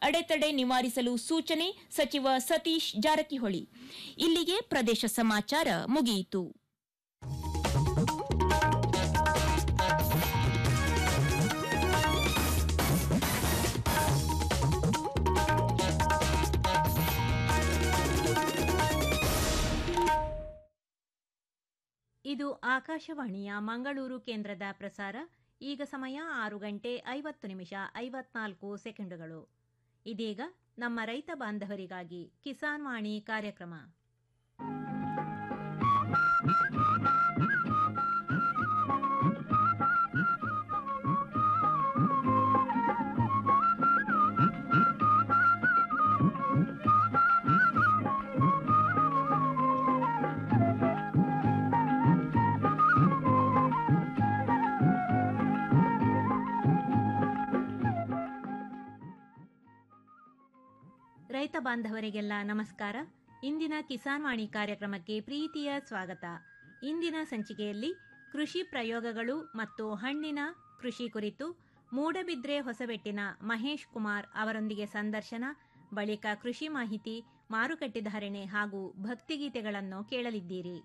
ಅಡೆತಡೆ ನಿವಾರಿಸಲು ಸೂಚನೆ ಸಚಿವ ಸತೀಶ್ ಜಾರಕಿಹೊಳಿ ಇಲ್ಲಿಗೆ ಪ್ರದೇಶ ಸಮಾಚಾರ ಮುಗಿಯಿತು ಇದು ಆಕಾಶವಾಣಿಯ ಮಂಗಳೂರು ಕೇಂದ್ರದ ಪ್ರಸಾರ ಈಗ ಸಮಯ ಆರು ಗಂಟೆ ಐವತ್ತು ನಿಮಿಷ ಐವತ್ನಾಲ್ಕು ಸೆಕೆಂಡುಗಳು ಇದೀಗ ನಮ್ಮ ರೈತ ಬಾಂಧವರಿಗಾಗಿ ಕಿಸಾನ್ ವಾಣಿ ಕಾರ್ಯಕ್ರಮ ರೈತ ಬಾಂಧವರಿಗೆಲ್ಲ ನಮಸ್ಕಾರ ಇಂದಿನ ಕಿಸಾನ್ ವಾಣಿ ಕಾರ್ಯಕ್ರಮಕ್ಕೆ ಪ್ರೀತಿಯ ಸ್ವಾಗತ ಇಂದಿನ ಸಂಚಿಕೆಯಲ್ಲಿ ಕೃಷಿ ಪ್ರಯೋಗಗಳು ಮತ್ತು ಹಣ್ಣಿನ ಕೃಷಿ ಕುರಿತು ಮೂಡಬಿದ್ರೆ ಹೊಸಬೆಟ್ಟಿನ ಮಹೇಶ್ ಕುಮಾರ್ ಅವರೊಂದಿಗೆ ಸಂದರ್ಶನ ಬಳಿಕ ಕೃಷಿ ಮಾಹಿತಿ ಮಾರುಕಟ್ಟೆ ಧಾರಣೆ ಹಾಗೂ ಭಕ್ತಿಗೀತೆಗಳನ್ನು ಕೇಳಲಿದ್ದೀರಿ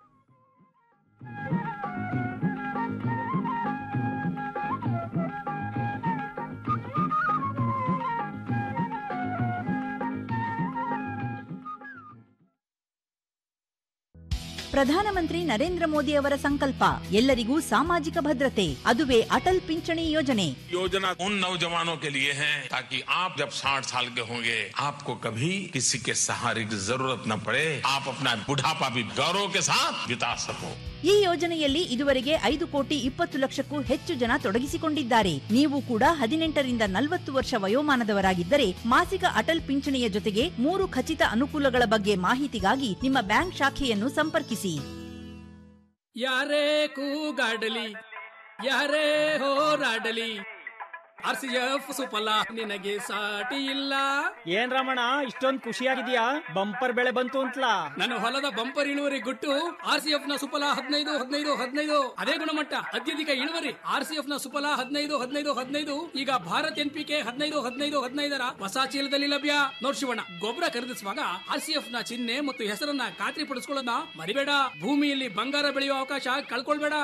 ಪ್ರಧಾನಮಂತ್ರಿ ನರೇಂದ್ರ ಮೋದಿ ಅವರ ಸಂಕಲ್ಪ ಎಲ್ಲರಿಗೂ ಸಾಮಾಜಿಕ ಭದ್ರತೆ ಅದುವೇ ಅಟಲ್ ಪಿಂಚಣಿ ಯೋಜನೆ योजना उन नौजवानों के लिए है ताकि आप जब 60 साल के होंगे आपको कभी किसी के सहारे की जरूरत न पड़े आप अपना बुढ़ापा भी गौरव के साथ बिता सको ಈ ಯೋಜನೆಯಲ್ಲಿ ಇದುವರೆಗೆ ಐದು ಕೋಟಿ ಇಪ್ಪತ್ತು ಲಕ್ಷಕ್ಕೂ ಹೆಚ್ಚು ಜನ ತೊಡಗಿಸಿಕೊಂಡಿದ್ದಾರೆ ನೀವು ಕೂಡ ಹದಿನೆಂಟರಿಂದ ನಲವತ್ತು ವರ್ಷ ವಯೋಮಾನದವರಾಗಿದ್ದರೆ ಮಾಸಿಕ ಅಟಲ್ ಪಿಂಚಣಿಯ ಜೊತೆಗೆ ಮೂರು ಖಚಿತ ಅನುಕೂಲಗಳ ಬಗ್ಗೆ ಮಾಹಿತಿಗಾಗಿ ನಿಮ್ಮ ಬ್ಯಾಂಕ್ ಶಾಖೆಯನ್ನು ಸಂಪರ್ಕಿಸಿ ಯಾರೇ ಕೂಗಾಡಲಿ ಯಾರೇ ಹೋರಾಡಲಿ ಆರ್ ಸಿ ಎಫ್ ಸುಫಲ ನಿನಗೆ ಸಾಟಿ ಇಲ್ಲ ಏನ್ ರಮಣ ಇಷ್ಟೊಂದ್ ಖುಷಿಯಾಗಿದ್ಯಾ ಬಂಪರ್ ಬೆಳೆ ಬಂತು ಅಂತಲಾ ನನ್ನ ಹೊಲದ ಬಂಪರ್ ಇಳುವರಿ ಗುಟ್ಟು ಆರ್ ಸಿ ಎಫ್ ನ ಸುಫಲ ಹದಿನೈದು ಹದಿನೈದು ಹದಿನೈದು ಅದೇ ಗುಣಮಟ್ಟ ಅತ್ಯಧಿಕ ಇಳುವರಿ ಆರ್ ಸಿ ಎಫ್ ನ ಸುಫಲ ಹದಿನೈದು ಹದಿನೈದು ಹದಿನೈದು ಈಗ ಭಾರತ್ ಎನ್ ಪಿ ಕೆ ಹದಿನೈದು ಹದಿನೈದು ಹದಿನೈದರ ಹೊಸ ಚೀಲದಲ್ಲಿ ಲಭ್ಯ ನೋಡ್ ಶಿವಣ್ಣ ಗೊಬ್ಬರ ಖರೀದಿಸುವಾಗ ಆರ್ ಸಿ ಎಫ್ ನ ಚಿಹ್ನೆ ಮತ್ತು ಹೆಸರನ್ನ ಖಾತ್ರಿ ಪಡಿಸ್ಕೊಳ್ಳೋದನ್ನ ಮರಿಬೇಡ ಭೂಮಿಯಲ್ಲಿ ಬಂಗಾರ ಬೆಳೆಯುವ ಅವಕಾಶ ಕಳ್ಕೊಳ್ಬೇಡ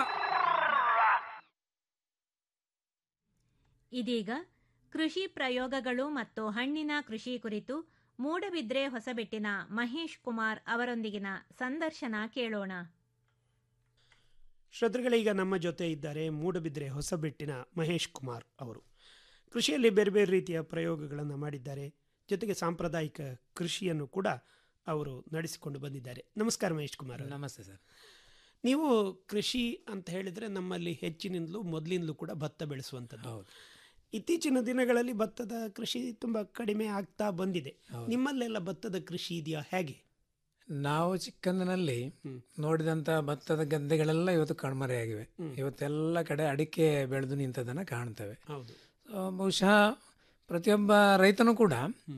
ಇದೀಗ ಕೃಷಿ ಪ್ರಯೋಗಗಳು ಮತ್ತು ಹಣ್ಣಿನ ಕೃಷಿ ಕುರಿತು ಮೂಡಬಿದ್ರೆ ಹೊಸಬೆಟ್ಟಿನ ಮಹೇಶ್ ಕುಮಾರ್ ಅವರೊಂದಿಗಿನ ಸಂದರ್ಶನ ಕೇಳೋಣ ಶ್ರೋತೃಗಳೀಗ ನಮ್ಮ ಜೊತೆ ಇದ್ದಾರೆ ಮೂಡಬಿದ್ರೆ ಹೊಸಬೆಟ್ಟಿನ ಮಹೇಶ್ ಕುಮಾರ್ ಅವರು ಕೃಷಿಯಲ್ಲಿ ಬೇರೆ ಬೇರೆ ರೀತಿಯ ಪ್ರಯೋಗಗಳನ್ನು ಮಾಡಿದ್ದಾರೆ ಜೊತೆಗೆ ಸಾಂಪ್ರದಾಯಿಕ ಕೃಷಿಯನ್ನು ಕೂಡ ಅವರು ನಡೆಸಿಕೊಂಡು ಬಂದಿದ್ದಾರೆ ನಮಸ್ಕಾರ ಮಹೇಶ್ ಕುಮಾರ್ ಅವರೇ. ನಮಸ್ತೆ ಸರ್ ನೀವು ಕೃಷಿ ಅಂತ ಹೇಳಿದರೆ ನಮ್ಮಲ್ಲಿ ಹೆಚ್ಚಿನಿಂದಲೂ ಮೊದಲಿಂದಲೂ ಕೂಡ ಭತ್ತ ಬೆಳೆಸುವಂಥದ್ದು ಹೌದು ಇತ್ತೀಚಿನ ದಿನಗಳಲ್ಲಿ ಭತ್ತದ ಕೃಷಿ ತುಂಬ ಕಡಿಮೆ ಆಗ್ತಾ ಬಂದಿದೆ ನಿಮ್ಮಲ್ಲೆಲ್ಲ ಭತ್ತದ ಕೃಷಿ ಇದೆಯಾ ಹೇಗೆ ನಾವು ಚಿಕ್ಕಂದಿನಲ್ಲಿ ನೋಡಿದಂತ ಭತ್ತದ ಗದ್ದೆಗಳೆಲ್ಲ ಇವತ್ತು ಕಣ್ಮರೆಯಾಗಿವೆ ಇವತ್ತೆಲ್ಲ ಕಡೆ ಅಡಿಕೆ ಬೆಳೆದು ನಿಂತದನ್ನ ಕಾಣ್ತೇವೆ ಹೌದು ಸೊ, ಬಹುಶಃ ಪ್ರತಿಯೊಬ್ಬ ರೈತನು ಕೂಡ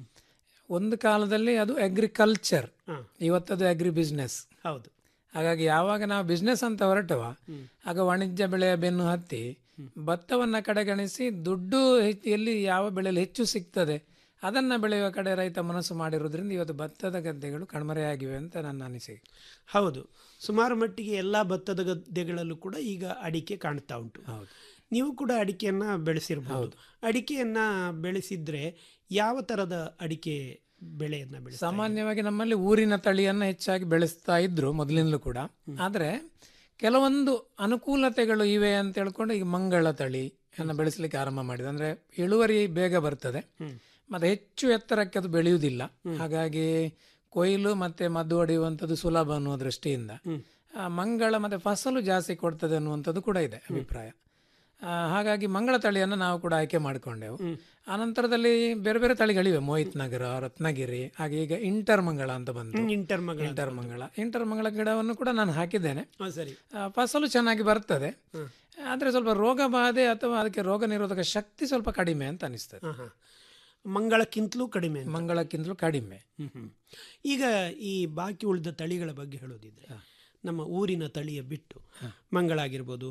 ಒಂದು ಕಾಲದಲ್ಲಿ ಅದು ಅಗ್ರಿಕಲ್ಚರ್ ಹಾ. ಇವತ್ತದು ಅಗ್ರಿ ಬಿಸ್ನೆಸ್ ಹೌದು ಹಾಗಾಗಿ ಯಾವಾಗ ನಾವು ಬಿಸ್ನೆಸ್ ಅಂತ ಹೊರಟವ ಆಗ ವಾಣಿಜ್ಯ ಬೆಳೆಯ ಬೆನ್ನು ಹತ್ತಿ ಭತ್ತವನ್ನ ಕಡೆಗಣಿಸಿ ದುಡ್ಡು ಹೆಚ್ಚು ಎಲ್ಲಿ ಯಾವ ಬೆಳೆಯಲ್ಲಿ ಹೆಚ್ಚು ಸಿಗ್ತದೆ ಅದನ್ನ ಬೆಳೆಯುವ ಕಡೆ ರೈತ ಮನಸ್ಸು ಮಾಡಿರೋದ್ರಿಂದ ಇವತ್ತು ಭತ್ತದ ಗದ್ದೆಗಳು ಕಣ್ಮರೆಯಾಗಿವೆ ಅಂತ ನನ್ನ ಅನಿಸಿಕೆ ಹೌದು ಸುಮಾರು ಮಟ್ಟಿಗೆ ಎಲ್ಲ ಭತ್ತದ ಗದ್ದೆಗಳಲ್ಲೂ ಕೂಡ ಈಗ ಅಡಿಕೆ ಕಾಣ್ತಾ ಉಂಟು ನೀವು ಕೂಡ ಅಡಿಕೆಯನ್ನ ಬೆಳೆಸಿರಬಹುದು ಅಡಿಕೆಯನ್ನ ಬೆಳೆಸಿದ್ರೆ ಯಾವ ತರದ ಅಡಿಕೆ ಬೆಳೆಯನ್ನ ಬೆಳೆಸ ಸಾಮಾನ್ಯವಾಗಿ ನಮ್ಮಲ್ಲಿ ಊರಿನ ತಳಿಯನ್ನ ಹೆಚ್ಚಾಗಿ ಬೆಳೆಸ್ತಾ ಇದ್ರು ಮೊದಲಿಂದಲೂ ಕೂಡ ಆದ್ರೆ ಕೆಲವೊಂದು ಅನುಕೂಲತೆಗಳು ಇವೆ ಅಂತ ಹೇಳ್ಕೊಂಡು ಈಗ ಮಂಗಳ ತಳಿ ಅನ್ನ ಬೆಳೆಸಲಿಕ್ಕೆ ಆರಂಭ ಮಾಡಿದೆ ಅಂದ್ರೆ ಇಳುವರಿ ಬೇಗ ಬರ್ತದೆ ಮತ್ತೆ ಹೆಚ್ಚು ಎತ್ತರಕ್ಕೆ ಅದು ಬೆಳೆಯುವುದಿಲ್ಲ ಹಾಗಾಗಿ ಕೊಯ್ಲು ಮತ್ತೆ ಮದ್ದು ಹೊಡೆಯುವಂಥದ್ದು ಸುಲಭ ಅನ್ನುವ ದೃಷ್ಟಿಯಿಂದ ಆ, ಮಂಗಳ ಮತ್ತೆ ಫಸಲು ಜಾಸ್ತಿ ಕೊಡ್ತದೆ ಅನ್ನುವಂಥದ್ದು ಕೂಡ ಇದೆ ಅಭಿಪ್ರಾಯ ಆ, ಹಾಗಾಗಿ ಮಂಗಳ ತಳಿಯನ್ನು ನಾವು ಕೂಡ ಆಯ್ಕೆ ಮಾಡಿಕೊಂಡೆವು ಆನಂತರದಲ್ಲಿ ಬೇರೆ ಬೇರೆ ತಳಿಗಳಿವೆ ಮೋಹಿತ್ ನಗರ ರತ್ನಗಿರಿ ಹಾಗೆ ಈಗ ಇಂಟರ್ ಮಂಗಳ ಅಂತ ಬಂತು ಇಂಟರ್ ಮಗಳ ಇಂಟರ್ ಮಂಗಳ ಇಂಟರ್ ಮಂಗಳ ಗಿಡವನ್ನು ಕೂಡ ನಾನು ಹಾಕಿದ್ದೇನೆ ಹಾ, ಸರಿ ಆ, ಫಸಲು ಚೆನ್ನಾಗಿ ಬರ್ತದೆ ಆದ್ರೆ ಸ್ವಲ್ಪ ರೋಗ ಬಾಧೆ ಅಥವಾ ಅದಕ್ಕೆ ರೋಗ ನಿರೋಧಕ ಶಕ್ತಿ ಸ್ವಲ್ಪ ಕಡಿಮೆ ಅಂತ ಅನಿಸ್ತದೆ ಹಾ, ಹಾ. ಮಂಗಳಕ್ಕಿಂತಲೂ ಕಡಿಮೆ ಅಂತ. ಮಂಗಳಕ್ಕಿಂತಲೂ ಕಡಿಮೆ ಹ್ಮ್, ಹ್ಮ್. ಈಗ ಈ ಬಾಕಿ ಉಳಿದ ತಳಿಗಳ ಬಗ್ಗೆ ಹೇಳೋದಿದ್ರೆ ನಮ್ಮ ಊರಿನ ತಳಿಯ ಬಿಟ್ಟು ಮಂಗಳ ಆಗಿರ್ಬೋದು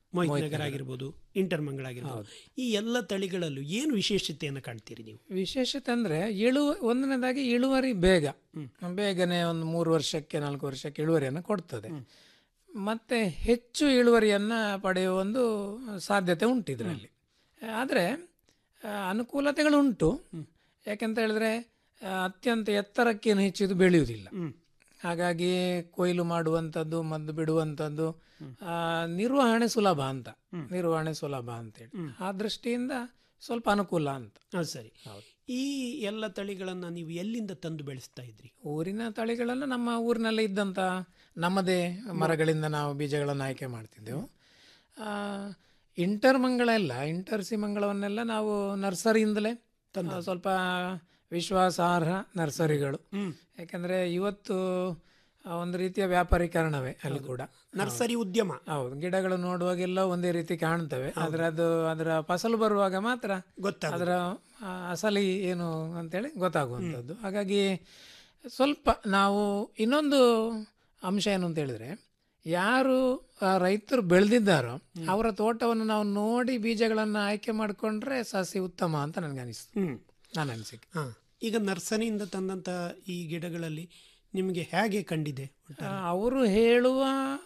ಮೋಹಿತ್ ಮೋಹಿತ್ ನಗರ್ ನಗರ್. ಆಗಿರ್ಬೋದು ಇಂಟರ್ಮಂಗಳ ಆಗಿರ್ಬೋದು ಈ ಎಲ್ಲ ತಳಿಗಳಲ್ಲೂ ಏನು ವಿಶೇಷತೆಯನ್ನು ಕಾಣ್ತೀರಿ ನೀವು ವಿಶೇಷತೆ ಅಂದ್ರೆ ಇಳುವ ಒಂದನೇದಾಗಿ ಇಳುವರಿ ಬೇಗ ಬೇಗನೆ ಒಂದು ಮೂರು ವರ್ಷಕ್ಕೆ ನಾಲ್ಕು ವರ್ಷಕ್ಕೆ ಇಳುವರಿಯನ್ನು ಕೊಡ್ತದೆ ಮತ್ತೆ ಹೆಚ್ಚು ಇಳುವರಿಯನ್ನ ಪಡೆಯುವ ಒಂದು ಸಾಧ್ಯತೆ ಉಂಟು ಇದರಲ್ಲಿ ಆದರೆ ಅನುಕೂಲತೆಗಳು ಉಂಟು ಯಾಕೆಂತ ಹೇಳಿದ್ರೆ ಆ, ಅತ್ಯಂತ ಎತ್ತರಕ್ಕೇನು ಹೆಚ್ಚು ಇದು ಬೆಳೆಯುವುದಿಲ್ಲ ಹಾಗಾಗಿ ಕೊಯ್ಲು ಮಾಡುವಂಥದ್ದು ಮದ್ದು ಬಿಡುವಂಥದ್ದು ಆ, ನಿರ್ವಹಣೆ ಸುಲಭ ಅಂತ ನಿರ್ವಹಣೆ ಸುಲಭ ಅಂತೇಳಿ ಆ ದೃಷ್ಟಿಯಿಂದ ಸ್ವಲ್ಪ ಅನುಕೂಲ ಅಂತ ಅದು ಸರಿ ಈ ಎಲ್ಲ ತಳಿಗಳನ್ನು ನೀವು ಎಲ್ಲಿಂದ ತಂದು ಬೆಳೆಸ್ತಾ ಇದ್ರಿ ಊರಿನ ತಳಿಗಳನ್ನು ನಮ್ಮ ಊರಿನಲ್ಲೇ ಇದ್ದಂಥ ನಮ್ಮದೇ ಮರಗಳಿಂದ ನಾವು ಬೀಜಗಳನ್ನು ಆಯ್ಕೆ ಮಾಡ್ತಿದ್ದೆವು ಆ, ಇಂಟರ್ ಮಂಗಳ ಎಲ್ಲ ಇಂಟರ್ ಸಿ ಮಂಗಳವನ್ನೆಲ್ಲ ನಾವು ನರ್ಸರಿಯಿಂದಲೇ ಆ, ಸ್ವಲ್ಪ ವಿಶ್ವಾಸಾರ್ಹ ನರ್ಸರಿಗಳು ಯಾಕಂದ್ರೆ ಇವತ್ತು ಆ, ಒಂದು ರೀತಿಯ ವ್ಯಾಪಾರೀಕರಣವೇ ಅಲ್ಲಿ ಕೂಡ ನರ್ಸರಿ ಉದ್ಯಮ ಹೌದು ಗಿಡಗಳು ನೋಡುವಾಗೆಲ್ಲ ಒಂದೇ ರೀತಿ ಕಾಣ್ತವೆ ಆದ್ರೆ ಅದು ಅದರ ಫಸಲು ಬರುವಾಗ ಮಾತ್ರ ಗೊತ್ತಾಗೋದು. ಅದರ ಆ, ಅಸಲಿ ಏನು ಅಂತೇಳಿ ಗೊತ್ತಾಗುವಂಥದ್ದು ಹಾಗಾಗಿ ಸ್ವಲ್ಪ ನಾವು ಇನ್ನೊಂದು ಅಂಶ ಏನು ಅಂತ ಹೇಳಿದ್ರೆ ಯಾರು ಆ, ರೈತರು ಬೆಳೆದಿದ್ದಾರೋ ಅವರ ತೋಟವನ್ನು ನಾವು ನೋಡಿ ಬೀಜಗಳನ್ನು ಆಯ್ಕೆ ಮಾಡಿಕೊಂಡ್ರೆ ಸಸಿ ಉತ್ತಮ ಅಂತ ನನಗೆ ಅನಿಸ್ತು ಹ್ಮ್ ನನ್ನ ಅನಿಸಿಕೆ ಹಾ ಈಗ ನರ್ಸರಿಯಿಂದ ತಂದಂತ ಈ ಗಿಡಗಳಲ್ಲಿ ನಿಮಗೆ ಹೇಗೆ ಕಂಡಿದೆ ಆ, ಅವರು ಹೇಳುವ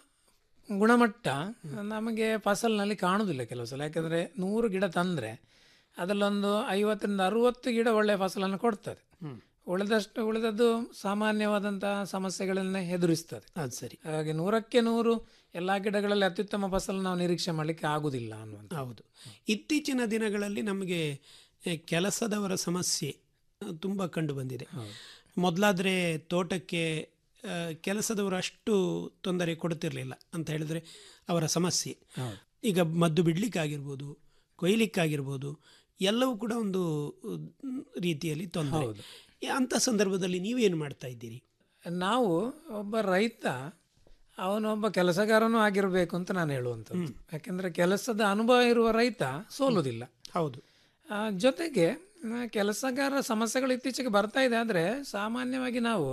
ಗುಣಮಟ್ಟ ನಮಗೆ ಫಸಲ್ನಲ್ಲಿ ಕಾಣುವುದಿಲ್ಲ ಕೆಲವು ಸಲ ಯಾಕಂದರೆ ನೂರು ಗಿಡ ತಂದರೆ ಅದರಲ್ಲೊಂದು ಐವತ್ತರಿಂದ ಅರುವತ್ತು ಗಿಡ ಒಳ್ಳೆಯ ಫಸಲನ್ನು ಕೊಡ್ತದೆ ಉಳಿದಷ್ಟು ಉಳಿದದ್ದು ಸಾಮಾನ್ಯವಾದಂತಹ ಸಮಸ್ಯೆಗಳನ್ನೇ ಎದುರಿಸ್ತದೆ ಅದು ಸರಿ ಹಾಗೆ ನೂರಕ್ಕೆ ನೂರು ಎಲ್ಲ ಗಿಡಗಳಲ್ಲಿ ಅತ್ಯುತ್ತಮ ಫಸಲು ನಾವು ನಿರೀಕ್ಷೆ ಮಾಡಲಿಕ್ಕೆ ಆಗುದಿಲ್ಲ ಅನ್ನುವಂಥ ಹೌದು ಇತ್ತೀಚಿನ ದಿನಗಳಲ್ಲಿ ನಮಗೆ ಎ, ಕೆಲಸದವರ ಸಮಸ್ಯೆ ಅ, ತುಂಬ ಕಂಡು ಬಂದಿದೆ ಮೊದಲಾದರೆ ತೋಟಕ್ಕೆ ಆ, ಕೆಲಸದವರು ಅಷ್ಟು ತೊಂದರೆ ಕೊಡುತ್ತಿರಲಿಲ್ಲ ಅಂತ ಹೇಳಿದ್ರೆ ಅವರ ಸಮಸ್ಯೆ ಈಗ ಮದ್ದು ಬಿಡ್ಲಿಕ್ಕಾಗಿರ್ಬೋದು ಕೊಯ್ಲಿಕ್ಕಾಗಿರ್ಬೋದು ಎಲ್ಲವೂ ಕೂಡ ಒಂದು ಉಮ್, ರೀತಿಯಲ್ಲಿ ತೊಂದರೆ ಈ ಅಂಥ ಸಂದರ್ಭದಲ್ಲಿ ನೀವೇನು ಮಾಡ್ತಾ ಇದ್ದೀರಿ ನಾವು ಒಬ್ಬ ರೈತ ಅವನೊಬ್ಬ ಕೆಲಸಗಾರನೂ ಆಗಿರಬೇಕು ಅಂತ ನಾನು ಹೇಳುವಂಥದ್ದು ಯಾಕೆಂದ್ರೆ ಕೆಲಸದ ಅನುಭವ ಇರುವ ರೈತ ಸೋಲುವುದಿಲ್ಲ ಹೌದು ಆ, ಜೊತೆಗೆ ಆ, ಕೆಲಸಗಾರರ ಸಮಸ್ಯೆಗಳು ಇತ್ತೀಚೆಗೆ ಬರ್ತಾ ಇದೆ ಆದರೆ ಸಾಮಾನ್ಯವಾಗಿ ನಾವು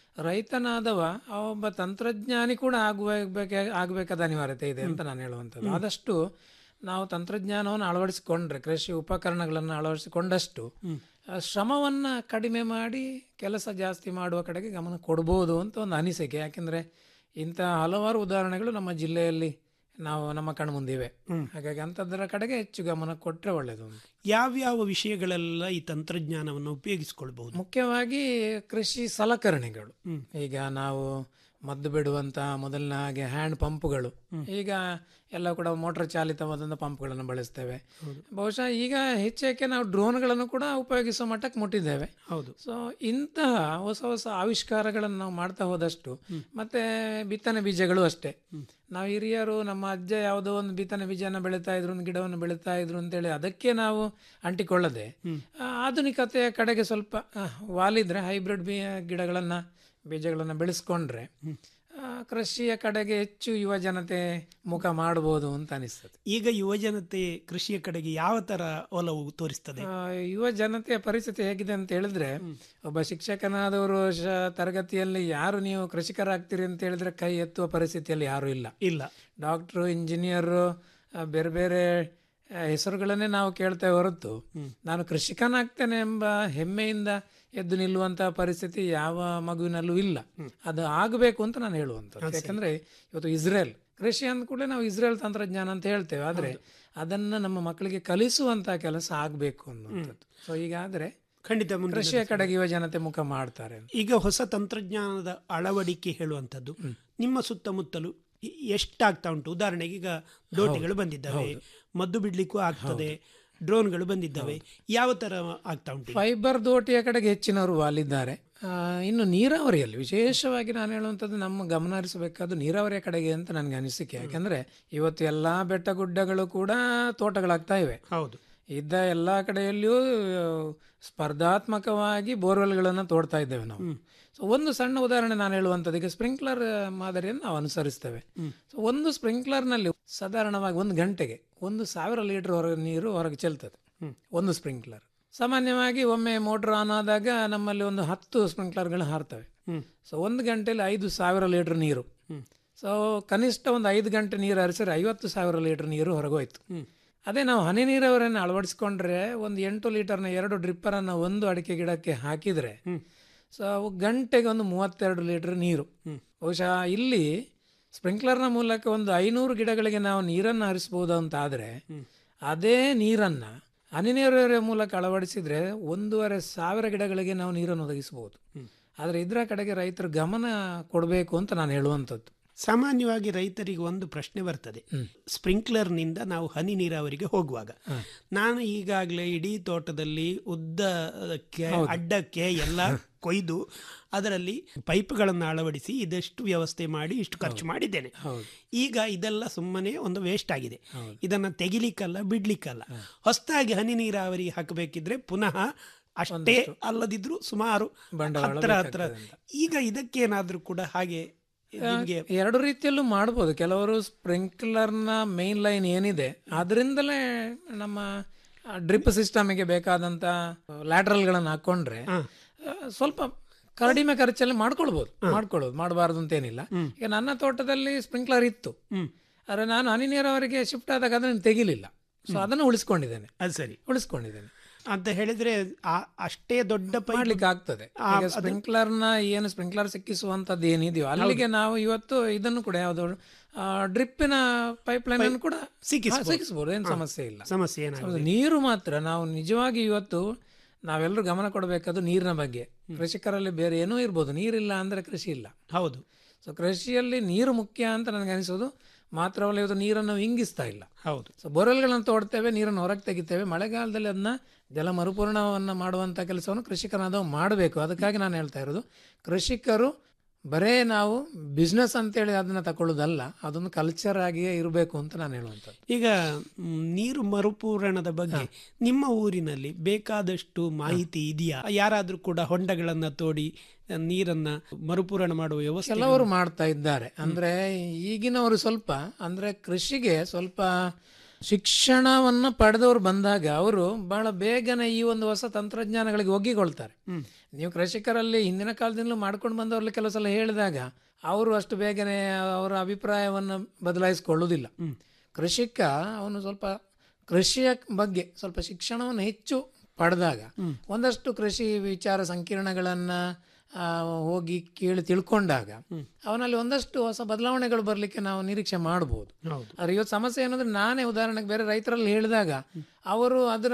ರೈತನಾದವ ಆ ಒಬ್ಬ ತಂತ್ರಜ್ಞಾನಿ ಕೂಡ ಆಗುವ ಆಗಬೇಕಾದ ಅನಿವಾರ್ಯತೆ ಇದೆ ಅಂತ ನಾನು ಹೇಳುವಂಥದ್ದು ಆದಷ್ಟು ನಾವು ತಂತ್ರಜ್ಞಾನವನ್ನು ಅಳವಡಿಸಿಕೊಂಡ್ರೆ ಕೃಷಿ ಉಪಕರಣಗಳನ್ನು ಅಳವಡಿಸಿಕೊಂಡಷ್ಟು ಆ, ಶ್ರಮವನ್ನ ಕಡಿಮೆ ಮಾಡಿ ಕೆಲಸ ಜಾಸ್ತಿ ಮಾಡುವ ಕಡೆಗೆ ಗಮನ ಕೊಡ್ಬೋದು ಅಂತ ಒಂದು ಅನಿಸಿಕೆ ಯಾಕೆಂದ್ರೆ ಇಂತಹ ಹಲವಾರು ಉದಾಹರಣೆಗಳು ನಮ್ಮ ಜಿಲ್ಲೆಯಲ್ಲಿ ನಾವು ನಮ್ಮ ಕಣ್ಮುಂದಿವೆ ಹಾಗಾಗಿ ಅಂಥದ್ದರ ಕಡೆಗೆ ಹೆಚ್ಚು ಗಮನ ಕೊಟ್ಟರೆ ಒಳ್ಳೆಯದು ಅಂತ ಯಾವ್ಯಾವ ವಿಷಯಗಳೆಲ್ಲ ಈ ತಂತ್ರಜ್ಞಾನವನ್ನು ಉಪಯೋಗಿಸಿಕೊಳ್ಬಹುದು ಮುಖ್ಯವಾಗಿ ಕೃಷಿ ಸಲಕರಣೆಗಳು ಈಗ ನಾವು ಮದ್ದು ಬಿಡುವಂತ ಮೊದಲಿನ ಹಾಗೆ ಹ್ಯಾಂಡ್ ಪಂಪ್ಗಳು ಈಗ ಎಲ್ಲ ಕೂಡ ಮೋಟರ್ ಚಾಲಿತವಾದಂಥ ಪಂಪ್ಗಳನ್ನು ಬಳಸ್ತೇವೆ ಬಹುಶಃ ಈಗ ಹೆಚ್ಚೇಕೆ ನಾವು ಡ್ರೋನ್ಗಳನ್ನು ಕೂಡ ಉಪಯೋಗಿಸುವ ಮಟ್ಟಕ್ಕೆ ಮುಟ್ಟಿದ್ದೇವೆ ಹೌದು ಸೊ ಇಂತಹ ಹೊಸ ಹೊಸ ಆವಿಷ್ಕಾರಗಳನ್ನು ನಾವು ಮಾಡ್ತಾ ಹೋದಷ್ಟು ಮತ್ತೆ ಬಿತ್ತನೆ ಬೀಜಗಳು ಅಷ್ಟೇ ನಾವು ಹಿರಿಯರು ನಮ್ಮ ಅಜ್ಜ ಯಾವುದೋ ಒಂದು ಬಿತ್ತನೆ ಬೀಜನ ಬೆಳೀತಾ ಇದ್ರು ಒಂದು ಗಿಡವನ್ನು ಬೆಳೀತಾ ಇದ್ರು ಅಂತೇಳಿ ಅದಕ್ಕೆ ನಾವು ಅಂಟಿಕೊಳ್ಳದೆ ಆ, ಆಧುನಿಕತೆಯ ಕಡೆಗೆ ಸ್ವಲ್ಪ ಆ, ವಾಲಿದ್ರೆ ಹೈಬ್ರಿಡ್ ಬೀ ಗಿಡಗಳನ್ನ ಬೀಜಗಳನ್ನ ಬೆಳೆಸ್ಕೊಂಡ್ರೆ ಆ, ಕೃಷಿಯ ಕಡೆಗೆ ಹೆಚ್ಚು ಯುವ ಜನತೆ ಮುಖ ಮಾಡಬಹುದು ಅಂತ ಅನಿಸ್ತದೆ ಈಗ ಯುವಜನತೆ ಕೃಷಿಯ ಕಡೆಗೆ ಯಾವ ತರ ಒಲವು ತೋರಿಸ್ತದೆ ಆ, ಯುವ ಜನತೆಯ ಪರಿಸ್ಥಿತಿ ಹೇಗಿದೆ ಅಂತ ಹೇಳಿದ್ರೆ ಒಬ್ಬ ಶಿಕ್ಷಕನಾದವರು ಶ- ತರಗತಿಯಲ್ಲಿ ಯಾರು ನೀವು ಕೃಷಿಕರಾಗ್ತೀರಿ ಅಂತ ಹೇಳಿದ್ರೆ ಕೈ ಎತ್ತುವ ಪರಿಸ್ಥಿತಿಯಲ್ಲಿ ಯಾರು ಇಲ್ಲ ಇಲ್ಲ ಡಾಕ್ಟ್ರು ಇಂಜಿನಿಯರು ಬೇರೆ ಬೇರೆ ಆ, ಹೆಸರುಗಳನ್ನೇ ನಾವು ಕೇಳ್ತೇವೆ ಹೊರತು ನಾನು ಕೃಷಿಕನಾಗ್ತೇನೆ ಎಂಬ ಹೆಮ್ಮೆಯಿಂದ ಎದ್ದು ನಿಲ್ಲುವಂತಹ ಪರಿಸ್ಥಿತಿ ಯಾವ ಮಗುವಿನಲ್ಲೂ ಇಲ್ಲ ಅದು ಆಗಬೇಕು ಅಂತ ನಾನು ಹೇಳುವಂಥದ್ದು ಯಾಕಂದ್ರೆ ಇವತ್ತು ಇಸ್ರೇಲ್ ಕೃಷಿ ಅಂದ ಕೂಡಲೇ ನಾವು ಇಸ್ರೇಲ್ ತಂತ್ರಜ್ಞಾನ ಅಂತ ಹೇಳ್ತೇವೆ ಆದ್ರೆ ಅದನ್ನ ನಮ್ಮ ಮಕ್ಕಳಿಗೆ ಕಲಿಸುವಂತಹ ಕೆಲಸ ಆಗಬೇಕು ಅನ್ನುವಂಥದ್ದು ಸೊ ಹೀಗಾದ್ರೆ ಖಂಡಿತ ಮುಂದಿನ ಕೃಷಿಯ ಕಡೆಗೆ ಯುವ ಜನತೆ ಮುಖ ಮಾಡ್ತಾರೆ ಈಗ ಹೊಸ ತಂತ್ರಜ್ಞಾನದ ಅಳವಡಿಕೆ ಹೇಳುವಂಥದ್ದು ನಿಮ್ಮ ಸುತ್ತಮುತ್ತಲು ಎ- ಎಷ್ಟಾಗ್ತಾ ಉಂಟು ಉದಾಹರಣೆಗೆ ಈಗ ದೋಟಿಗಳು ಬಂದಿದ್ದಾವೆ ಮದ್ದು ಬಿಡ್ಲಿಕ್ಕೂ ಆಗ್ತದೆ ಡ್ರೋನ್ಗಳು ಬಂದಿದ್ದಾವೆ ಯಾವ ತರ ಆಗ್ತಾ ಉಂಟು ಈಗ? ಫೈಬರ್ ದೋಟಿಯ ಕಡೆಗೆ ಹೆಚ್ಚಿನವರು ವಾಲಿದ್ದಾರೆ ಆ, ಇನ್ನು ನೀರಾವರಿಯಲ್ಲಿ ವಿಶೇಷವಾಗಿ ನಾನು ಹೇಳುವಂಥದ್ದು ನಮ್ಮ ಗಮನ ಹರಿಸಬೇಕಾದ್ದು ನೀರಾವರಿಯ ಕಡೆಗೆ ಅಂತ ನನಗೆ ಅನಿಸಿಕೆ ಯಾಕಂದ್ರೆ ಇವತ್ತು ಎಲ್ಲಾ ಬೆಟ್ಟ ಗುಡ್ಡಗಳು ಕೂಡ ತೋಟಗಳಾಗ್ತಾ ಇವೆ ಹೌದು ಇದ್ದ ಎಲ್ಲ ಕಡೆಯಲ್ಲಿಯೂ ಆ, ಸ್ಪರ್ಧಾತ್ಮಕವಾಗಿ ಬೋರ್ವೆಲ್ಗಳನ್ನು ತೋಡ್ತಾ ಇದ್ದೇವೆ ನಾವು ಸೊ ಒಂದು ಸಣ್ಣ ಉದಾಹರಣೆ ನಾನು ಹೇಳುವಂಥದ್ದು ಈಗ ಸ್ಪ್ರಿಂಕ್ಲರ್ ಮಾದರಿಯನ್ನು ನಾವು ಅನುಸರಿಸ್ತೇವೆ ಸೊ ಒಂದು ಸ್ಪ್ರಿಂಕ್ಲರ್ನಲ್ಲಿ ಸಾಧಾರಣವಾಗಿ ಒಂದು ಗಂಟೆಗೆ ಒಂದು ಸಾವಿರ ಲೀಟರ್ ಹೊರಗೆ ನೀರು ಹೊರಗೆ ಚೆಲ್ತದೆ ಒಂದು ಸ್ಪ್ರಿಂಕ್ಲರ್ ಸಾಮಾನ್ಯವಾಗಿ ಒಮ್ಮೆ ಮೋಟರ್ ಆನ್ ಆದಾಗ ನಮ್ಮಲ್ಲಿ ಒಂದು ಹತ್ತು ಸ್ಪ್ರಿಂಕ್ಲರ್ಗಳು ಹಾರ್ತವೆ ಸೊ ಒಂದು ಗಂಟೆಯಲ್ಲಿ ಐದು ಸಾವಿರ ಲೀಟರ್ ನೀರು ಸೊ ಕನಿಷ್ಠ ಒಂದು ಐದು ಗಂಟೆ ನೀರು ಹರಿಸಿದ್ರೆ ಐವತ್ತು ಸಾವಿರ ಲೀಟರ್ ನೀರು ಹೊರಗೋಯ್ತು ಅದೇ ನಾವು ಹನಿ ನೀರಾವರಿಯನ್ನು ಅಳವಡಿಸ್ಕೊಂಡ್ರೆ ಒಂದು ಎಂಟು ಲೀಟರ್ನ ಎರಡು ಡ್ರಿಪ್ಪರನ್ನು ಒಂದು ಅಡಿಕೆ ಗಿಡಕ್ಕೆ ಹಾಕಿದರೆ ಸೊ ಅವು ಗಂಟೆಗೆ ಒಂದು ಮೂವತ್ತೆರಡು ಲೀಟರ್ ನೀರು ಬಹುಶಃ ಇಲ್ಲಿ ಸ್ಪ್ರಿಂಕ್ಲರ್ನ ಮೂಲಕ ಒಂದು ಐನೂರು ಗಿಡಗಳಿಗೆ ನಾವು ನೀರನ್ನು ಹರಿಸ್ಬೋದು ಅಂತ ಆದರೆ ಅದೇ ನೀರನ್ನು ಹನಿ ನೀರಾವರಿಯ ಮೂಲಕ ಅಳವಡಿಸಿದ್ರೆ ಒಂದೂವರೆ ಸಾವಿರ ಗಿಡಗಳಿಗೆ ನಾವು ನೀರನ್ನು ಒದಗಿಸಬಹುದು ಆದರೆ ಇದರ ಕಡೆಗೆ ರೈತರು ಗಮನ ಕೊಡಬೇಕು ಅಂತ ನಾನು ಹೇಳುವಂಥದ್ದು ಸಾಮಾನ್ಯವಾಗಿ ರೈತರಿಗೆ ಒಂದು ಪ್ರಶ್ನೆ ಬರ್ತದೆ ಸ್ಪ್ರಿಂಕ್ಲರ್ನಿಂದ ನಾವು ಹನಿ ನೀರಾವರಿಗೆ ಹೋಗುವಾಗ ನಾನು ಈಗಾಗಲೇ ಇಡೀ ತೋಟದಲ್ಲಿ ಉದ್ದಕ್ಕೆ ಅಡ್ಡಕ್ಕೆ ಎಲ್ಲ ಕೊಯ್ದು ಅದರಲ್ಲಿ ಪೈಪ್ಗಳನ್ನು ಅಳವಡಿಸಿ ಇದೆಷ್ಟು ವ್ಯವಸ್ಥೆ ಮಾಡಿ ಇಷ್ಟು ಖರ್ಚು ಮಾಡಿದ್ದೇನೆ ಈಗ ಇದೆಲ್ಲ ಸುಮ್ಮನೆ ಒಂದು ವೇಸ್ಟ್ ಆಗಿದೆ ಇದನ್ನು ತೆಗಿಲಿಕ್ಕಲ್ಲ ಬಿಡ್ಲಿಕ್ಕಲ್ಲ ಹೊಸದಾಗಿ ಹನಿ ನೀರಾವರಿ ಹಾಕಬೇಕಿದ್ರೆ ಪುನಃ ಅಷ್ಟೇ ಅಲ್ಲದಿದ್ರು ಸುಮಾರು ಬಂಡವಾಳ ಹತ್ರ ಹತ್ರ ಈಗ ಇದಕ್ಕೇನಾದ್ರೂ ಕೂಡ ಹಾಗೆ ನಿಮ್ಗೆ ಎರಡು ರೀತಿಯಲ್ಲೂ ಮಾಡ್ಬೋದು ಕೆಲವರು ಸ್ಪ್ರಿಂಕ್ಲರ್ನ ಮೇನ್ ಲೈನ್ ಏನಿದೆ ಅದರಿಂದಲೇ ನಮ್ಮ ಡ್ರಿಪ್ ಸಿಸ್ಟಮಿಗೆ ಬೇಕಾದಂತ ಲ್ಯಾಟ್ರಲ್ಗಳನ್ನು ಹಾಕೊಂಡ್ರೆ ಆ, ಸ್ವಲ್ಪ ಕಡಿಮೆ ಖರ್ಚಲ್ಲಿ ಮಾಡ್ಕೊಳ್ಬೋದು ಮಾಡ್ಕೊಳ್ಳೋದು ಮಾಡಬಾರ್ದು ಅಂತ ಏನಿಲ್ಲ ಈಗ ನನ್ನ ತೋಟದಲ್ಲಿ ಸ್ಪ್ರಿಂಕ್ಲರ್ ಇತ್ತು ಆದ್ರೆ ನಾನು ಹನಿ ನೀರಾವರಿಗೆ ಶಿಫ್ಟ್ ಆದಾಗ ಅದನ್ನು ತೆಗಿಲಿಲ್ಲ ಸೊ ಅದನ್ನು ಉಳಿಸ್ಕೊಂಡಿದ್ದೇನೆ ಅದು ಸರಿ ಉಳಿಸ್ಕೊಂಡಿದ್ದೇನೆ ಅಂತ ಹೇಳಿದ್ರೆ ಆ- ಅಷ್ಟೇ ದೊಡ್ಡ ಪೈಪ್ ಮಾಡ್ಲಿಕ್ಕೆ ಆಗ್ತದೆ ಈಗ ಸ್ಪ್ರಿಂಕ್ಲರ್ನ ಏನು ಸ್ಪ್ರಿಂಕ್ಲರ್ ಸಿಕ್ಕಿಸುವಂತದ್ದು ಏನಿದೆಯೋ ಅಲ್ಲಿಗೆ ನಾವು ಇವತ್ತು ಇದನ್ನು ಕೂಡ ಯಾವುದು ಡ್ರಿಪ್ಪಿನ ಪೈಪ್ ಲೈನ್ ಅನ್ನು ಕೂಡ ಸಿಕ್ಕಿಸ್ಬೋದು. ಹಾ, ಸಿಕ್ಕಿಸ್ಬೋದು ಏನು ಸಮಸ್ಯೆ ಇಲ್ಲ ಸಮಸ್ಯೆ ಏನಾಗುತ್ತೆ ಹೌದು, ನೀರು ಮಾತ್ರ ನಾವು ನಿಜವಾಗಿ ಇವತ್ತು ನಾವೆಲ್ಲರೂ ಗಮನ ಕೊಡಬೇಕಾದ್ದು ನೀರಿನ ಬಗ್ಗೆ ಕೃಷಿಕರಲ್ಲಿ ಬೇರೆ ಏನೂ ಇರ್ಬೋದು ನೀರಿಲ್ಲ ಅಂದ್ರೆ ಕೃಷಿ ಇಲ್ಲ ಹೌದು ಸೊ ಕೃಷಿಯಲ್ಲಿ ನೀರು ಮುಖ್ಯ ಅಂತ ನನಗೆ ಅನಿಸೋದು ಮಾತ್ರವಲ್ಲ ಇವತ್ತು ನೀರನ್ನು ಇಂಗಿಸ್ತಾ ಇಲ್ಲ ಹೌದು ಸೊ ಬೋರ್ವೆಲ್ಗಳನ್ನು ತೋಡ್ತೇವೆ ನೀರನ್ನು ಹೊರಗೆ ತೆಗಿತೇವೆ ಮಳೆಗಾಲದಲ್ಲಿ ಅದನ್ನ ಜಲ ಮರುಪೂರ್ಣವನ್ನು ಮಾಡುವಂಥ ಕೆಲಸವನ್ನು ಕೃಷಿಕನಾದವು ಮಾಡಬೇಕು ಅದಕ್ಕಾಗಿ ನಾನು ಹೇಳ್ತಾ ಇರೋದು ಕೃಷಿಕರು ಬರೇ ನಾವು ಬಿಸ್ನೆಸ್ ಅಂತೇಳಿ ಅದನ್ನ ತಗೊಳ್ಳೋದಲ್ಲ ಅದೊಂದು ಕಲ್ಚರ್ ಆಗಿಯೇ ಇರಬೇಕು ಅಂತ ನಾನು ಹೇಳುವಂಥದ್ದು ಈಗ ಮ್, ನೀರು ಮರುಪೂರಣದ ಬಗ್ಗೆ ನಿಮ್ಮ ಊರಿನಲ್ಲಿ ಬೇಕಾದಷ್ಟು ಮಾಹಿತಿ ಇದೆಯಾ ಯಾರಾದ್ರೂ ಕೂಡ ಹೊಂಡಗಳನ್ನ ತೋಡಿ ಆ, ನೀರನ್ನ ಮರುಪೂರಣ ಮಾಡುವ ವ್ಯವಸ್ಥೆ ಕೆಲವರು ಮಾಡ್ತಾ ಇದ್ದಾರೆ ಅಂದ್ರೆ ಈಗಿನವರು ಸ್ವಲ್ಪ ಅಂದ್ರೆ ಕೃಷಿಗೆ ಸ್ವಲ್ಪ ಶಿಕ್ಷಣವನ್ನು ಪಡೆದವರು ಬಂದಾಗ ಅವರು ಬಹಳ ಬೇಗನೆ ಈ ಒಂದು ಹೊಸ ತಂತ್ರಜ್ಞಾನಗಳಿಗೆ ಒಗ್ಗಿಕೊಳ್ತಾರೆ ನೀವು ಕೃಷಿಕರಲ್ಲಿ ಹಿಂದಿನ ಕಾಲದಿಂದಲೂ ಮಾಡ್ಕೊಂಡು ಬಂದವ್ರಲ್ಲಿ ಕೆಲವು ಸಲ ಹೇಳಿದಾಗ ಅವರು ಅಷ್ಟು ಬೇಗನೆ ಅವರ ಅಭಿಪ್ರಾಯವನ್ನು ಬದಲಾಯಿಸಿಕೊಳ್ಳುವುದಿಲ್ಲ ಕೃಷಿಕ ಅವನು ಸ್ವಲ್ಪ ಕೃಷಿಯ ಬಗ್ಗೆ ಸ್ವಲ್ಪ ಶಿಕ್ಷಣವನ್ನು ಹೆಚ್ಚು ಪಡೆದಾಗ ಒಂದಷ್ಟು ಕೃಷಿ ವಿಚಾರ ಸಂಕಿರಣಗಳನ್ನ ಆ, ಹೋಗಿ ಕೇಳಿ ತಿಳ್ಕೊಂಡಾಗ ಅವನಲ್ಲಿ ಒಂದಷ್ಟು ಹೊಸ ಬದಲಾವಣೆಗಳು ಬರಲಿಕ್ಕೆ ನಾವು ನಿರೀಕ್ಷೆ ಮಾಡಬಹುದು ಹೌದು. ಆದ್ರೆ ಇವತ್ತು ಸಮಸ್ಯೆ ಏನಂದ್ರೆ ನಾನೇ ಉದಾಹರಣೆಗೆ ಬೇರೆ ರೈತರಲ್ಲಿ ಹೇಳಿದಾಗ ಅವರು ಅದರ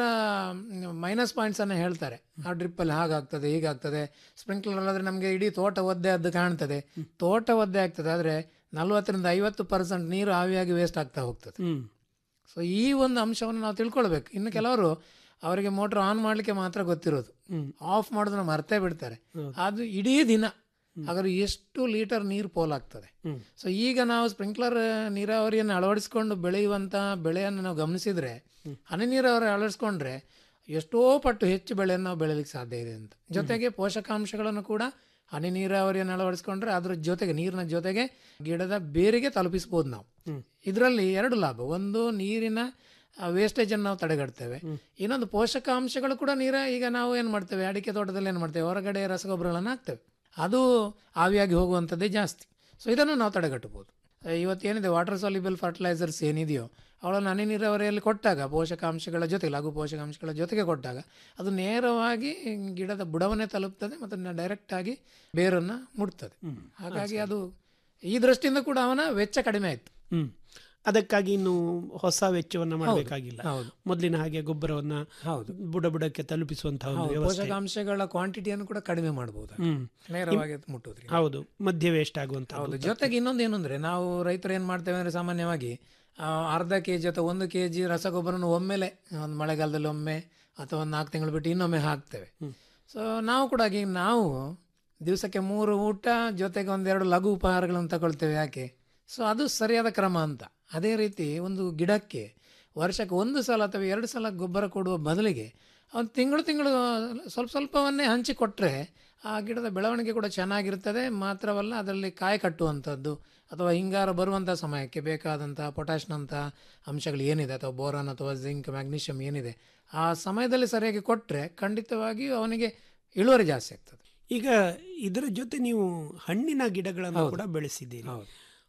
ಮೈನಸ್ ಪಾಯಿಂಟ್ಸ್ ಅನ್ನ ಹೇಳ್ತಾರೆ ಆ ಡ್ರಿಪ್ ಅಲ್ಲಿ ಹಾಗಾಗ್ತದೆ ಹೀಗಾಗ್ತದೆ ಸ್ಪ್ರಿಂಕ್ಲರ್ ಅಲ್ಲಾದ್ರೆ ನಮಗೆ ಇಡೀ ತೋಟ ಒದ್ದೆ ಅದು ಕಾಣ್ತದೆ ತೋಟ ಒದ್ದೆ ಆಗ್ತದೆ ಆದ್ರೆ ನಲ್ವತ್ತರಿಂದ ಐವತ್ತು ಪರ್ಸೆಂಟ್ ನೀರು ಆವಿಯಾಗಿ ವೇಸ್ಟ್ ಆಗ್ತಾ ಹೋಗ್ತದೆ ಹ್ಮ್ ಸೊ ಈ ಒಂದು ಅಂಶವನ್ನು ನಾವು ತಿಳ್ಕೊಳ್ಬೇಕು ಇನ್ನು ಕೆಲವರು ಅವರಿಗೆ ಮೋಟರ್ ಆನ್ ಮಾಡ್ಲಿಕ್ಕೆ ಮಾತ್ರ ಗೊತ್ತಿರೋದು ಆಫ್ ಮಾಡೋದನ್ನ ಮರ್ತೇ ಬಿಡ್ತಾರೆ ಅದು ಇಡೀ ದಿನ ಹಾಗಾದ್ರೆ ಎಷ್ಟು ಲೀಟರ್ ನೀರು ಪೋಲಾಗ್ತದೆ ಸೊ ಈಗ ನಾವು ಸ್ಪ್ರಿಂಕ್ಲರ್ ನೀರಾವರಿಯನ್ನು ಅಳವಡಿಸಿಕೊಂಡು ಬೆಳೆಯುವಂತ ಬೆಳೆಯನ್ನು ನಾವು ಗಮನಿಸಿದ್ರೆ ಹನಿ ನೀರಾವರಿ ಅಳವಡಿಸ್ಕೊಂಡ್ರೆ ಎಷ್ಟೋ ಪಟ್ಟು ಹೆಚ್ಚು ಬೆಳೆಯನ್ನು ನಾವು ಬೆಳೆಯಲಿಕ್ಕೆ ಸಾಧ್ಯ ಇದೆ ಅಂತ ಜೊತೆಗೆ ಪೋಷಕಾಂಶಗಳನ್ನು ಕೂಡ ಹನಿ ನೀರಾವರಿಯನ್ನು ಅಳವಡಿಸ್ಕೊಂಡ್ರೆ ಅದ್ರ ಜೊತೆಗೆ ನೀರಿನ ಜೊತೆಗೆ ಗಿಡದ ಬೇರಿಗೆ ತಲುಪಿಸ್ಬೋದು ನಾವು ಇದರಲ್ಲಿ ಎರಡು ಲಾಭ ಒಂದು ನೀರಿನ ವೇಸ್ಟೇಜ್ ಅನ್ನು ನಾವು ತಡೆಗಟ್ತೇವೆ ಇನ್ನೊಂದು ಪೋಷಕಾಂಶಗಳು ಕೂಡ ನೀರ ಈಗ ನಾವು ಏನು ಮಾಡ್ತೇವೆ ಅಡಿಕೆ ತೋಟದಲ್ಲಿ ಏನು ಮಾಡ್ತೇವೆ ಹೊರಗಡೆ ರಸಗೊಬ್ಬರಗಳನ್ನು ಹಾಕ್ತೇವೆ ಅದು ಆವಿಯಾಗಿ ಹೋಗುವಂಥದ್ದೇ ಜಾಸ್ತಿ ಸೊ ಇದನ್ನು ನಾವು ತಡೆಗಟ್ಟಬಹುದು ಇವತ್ತೇನಿದೆ ವಾಟರ್ ಸಾಲ್ಯುಬಲ್ ಫರ್ಟಿಲೈಸರ್ಸ್ ಏನಿದೆಯೋ ಅವಳನ್ನು ಹನಿ ನೀರಾವರಿಯಲ್ಲಿ ಕೊಟ್ಟಾಗ ಪೋಷಕಾಂಶಗಳ ಜೊತೆ ಲಘು ಪೋಷಕಾಂಶಗಳ ಜೊತೆಗೆ ಕೊಟ್ಟಾಗ ಅದು ನೇರವಾಗಿ ಗಿಡದ ಬುಡವನ್ನೇ ತಲುಪ್ತದೆ ಮತ್ತು ಡೈರೆಕ್ಟ್ ಆಗಿ ಬೇರನ್ನು ಮುಟ್ತದೆ ಹಾಗಾಗಿ ಅದು ಈ ದೃಷ್ಟಿಯಿಂದ ಕೂಡ ಅವನ ವೆಚ್ಚ ಕಡಿಮೆ ಆಯ್ತು ಹ್ಮ್ ಅದಕ್ಕಾಗಿ ಇನ್ನು ಹೊಸ ವೆಚ್ಚವನ್ನ ಮಾಡಬೇಕಾಗಿಲ್ಲ ಹೌದು. ಮೊದಲಿನ ಹಾಗೆ ಗೊಬ್ಬರವನ್ನ ಹೌದು. ಬುಡ ಬುಡಕ್ಕೆ ತಲುಪಿಸುವಂತಹ ಒಂದು ಹೌದು, ವ್ಯವಸ್ಥೆ ಪೋಷಕಾಂಶಗಳ ಕ್ವಾಂಟಿಟಿಯನ್ನು ಕೂಡ ಕಡಿಮೆ ಮಾಡಬಹುದು ಹ್ಮ್ ನೇರವಾಗಿ ಮುಟ್ಟುದ್ರಿ ಹೌದು ಮಧ್ಯ ವೇಸ್ಟ್ ಆಗುವಂತ ಹೌದು ಜೊತೆಗೆ ಇನ್ನೊಂದು ಏನು ಅಂದ್ರೆ ನಾವು ರೈತರು ಏನ್ ಮಾಡ್ತೇವೆ ಅಂದ್ರೆ ಸಾಮಾನ್ಯವಾಗಿ ಆ, ಅರ್ಧ ಕೆ ಜಿ ಅಥವಾ ಒಂದು ಕೆ ಜಿ ರಸಗೊಬ್ಬರನ ಒಮ್ಮೆಲೆ ಒಂದು ಮಳೆಗಾಲದಲ್ಲಿ ಒಮ್ಮೆ ಅಥವಾ ಒಂದು ನಾಲ್ಕು ತಿಂಗಳು ಬಿಟ್ಟು ಇನ್ನೊಮ್ಮೆ ಹಾಕ್ತೇವೆ ಸೊ ನಾವು ಕೂಡ ಹಾಗೆ ನಾವು ದಿವಸಕ್ಕೆ ಮೂರು ಊಟ ಜೊತೆಗೆ ಒಂದೆರಡು ಲಘು ಉಪಹಾರಗಳನ್ನು ತಗೊಳ್ತೇವೆ ಯಾಕೆ ಸೊ ಅದು ಸರಿಯಾದ ಕ್ರಮ ಅಂತ ಅದೇ ರೀತಿ ಒಂದು ಗಿಡಕ್ಕೆ ವರ್ಷಕ್ಕೆ ಒಂದು ಸಲ ಅಥವಾ ಎರಡು ಸಲ ಗೊಬ್ಬರ ಕೊಡುವ ಬದಲಿಗೆ ಒಂದು ತಿಂಗಳು ತಿಂಗಳು ಸ್ವಲ್ಪ ಸ್ವಲ್ಪವನ್ನೇ ಹಂಚಿಕೊಟ್ರೆ ಆ ಗಿಡದ ಬೆಳವಣಿಗೆ ಕೂಡ ಚೆನ್ನಾಗಿರ್ತದೆ ಮಾತ್ರವಲ್ಲ ಅದರಲ್ಲಿ ಕಾಯಿ ಕಟ್ಟುವಂಥದ್ದು ಅಥವಾ ಹಿಂಗಾರ ಬರುವಂಥ ಸಮಯಕ್ಕೆ ಬೇಕಾದಂಥ ಪೊಟ್ಯಾಶ್ನಂಥ ಅಂಶಗಳು ಏನಿದೆ ಅಥವಾ ಬೋರಾನ್ ಅಥವಾ ಜಿಂಕ್ ಮ್ಯಾಗ್ನೀಷಿಯಂ ಏನಿದೆ ಆ ಸಮಯದಲ್ಲಿ ಸರಿಯಾಗಿ ಕೊಟ್ಟರೆ ಖಂಡಿತವಾಗಿಯೂ ಅವನಿಗೆ ಇಳುವರಿ ಜಾಸ್ತಿ ಆಗ್ತದೆ ಈಗ ಇದರ ಜೊತೆ ನೀವು ಹಣ್ಣಿನ ಗಿಡಗಳನ್ನು ಕೂಡ ಬೆಳೆಸಿದ್ದೀರಿ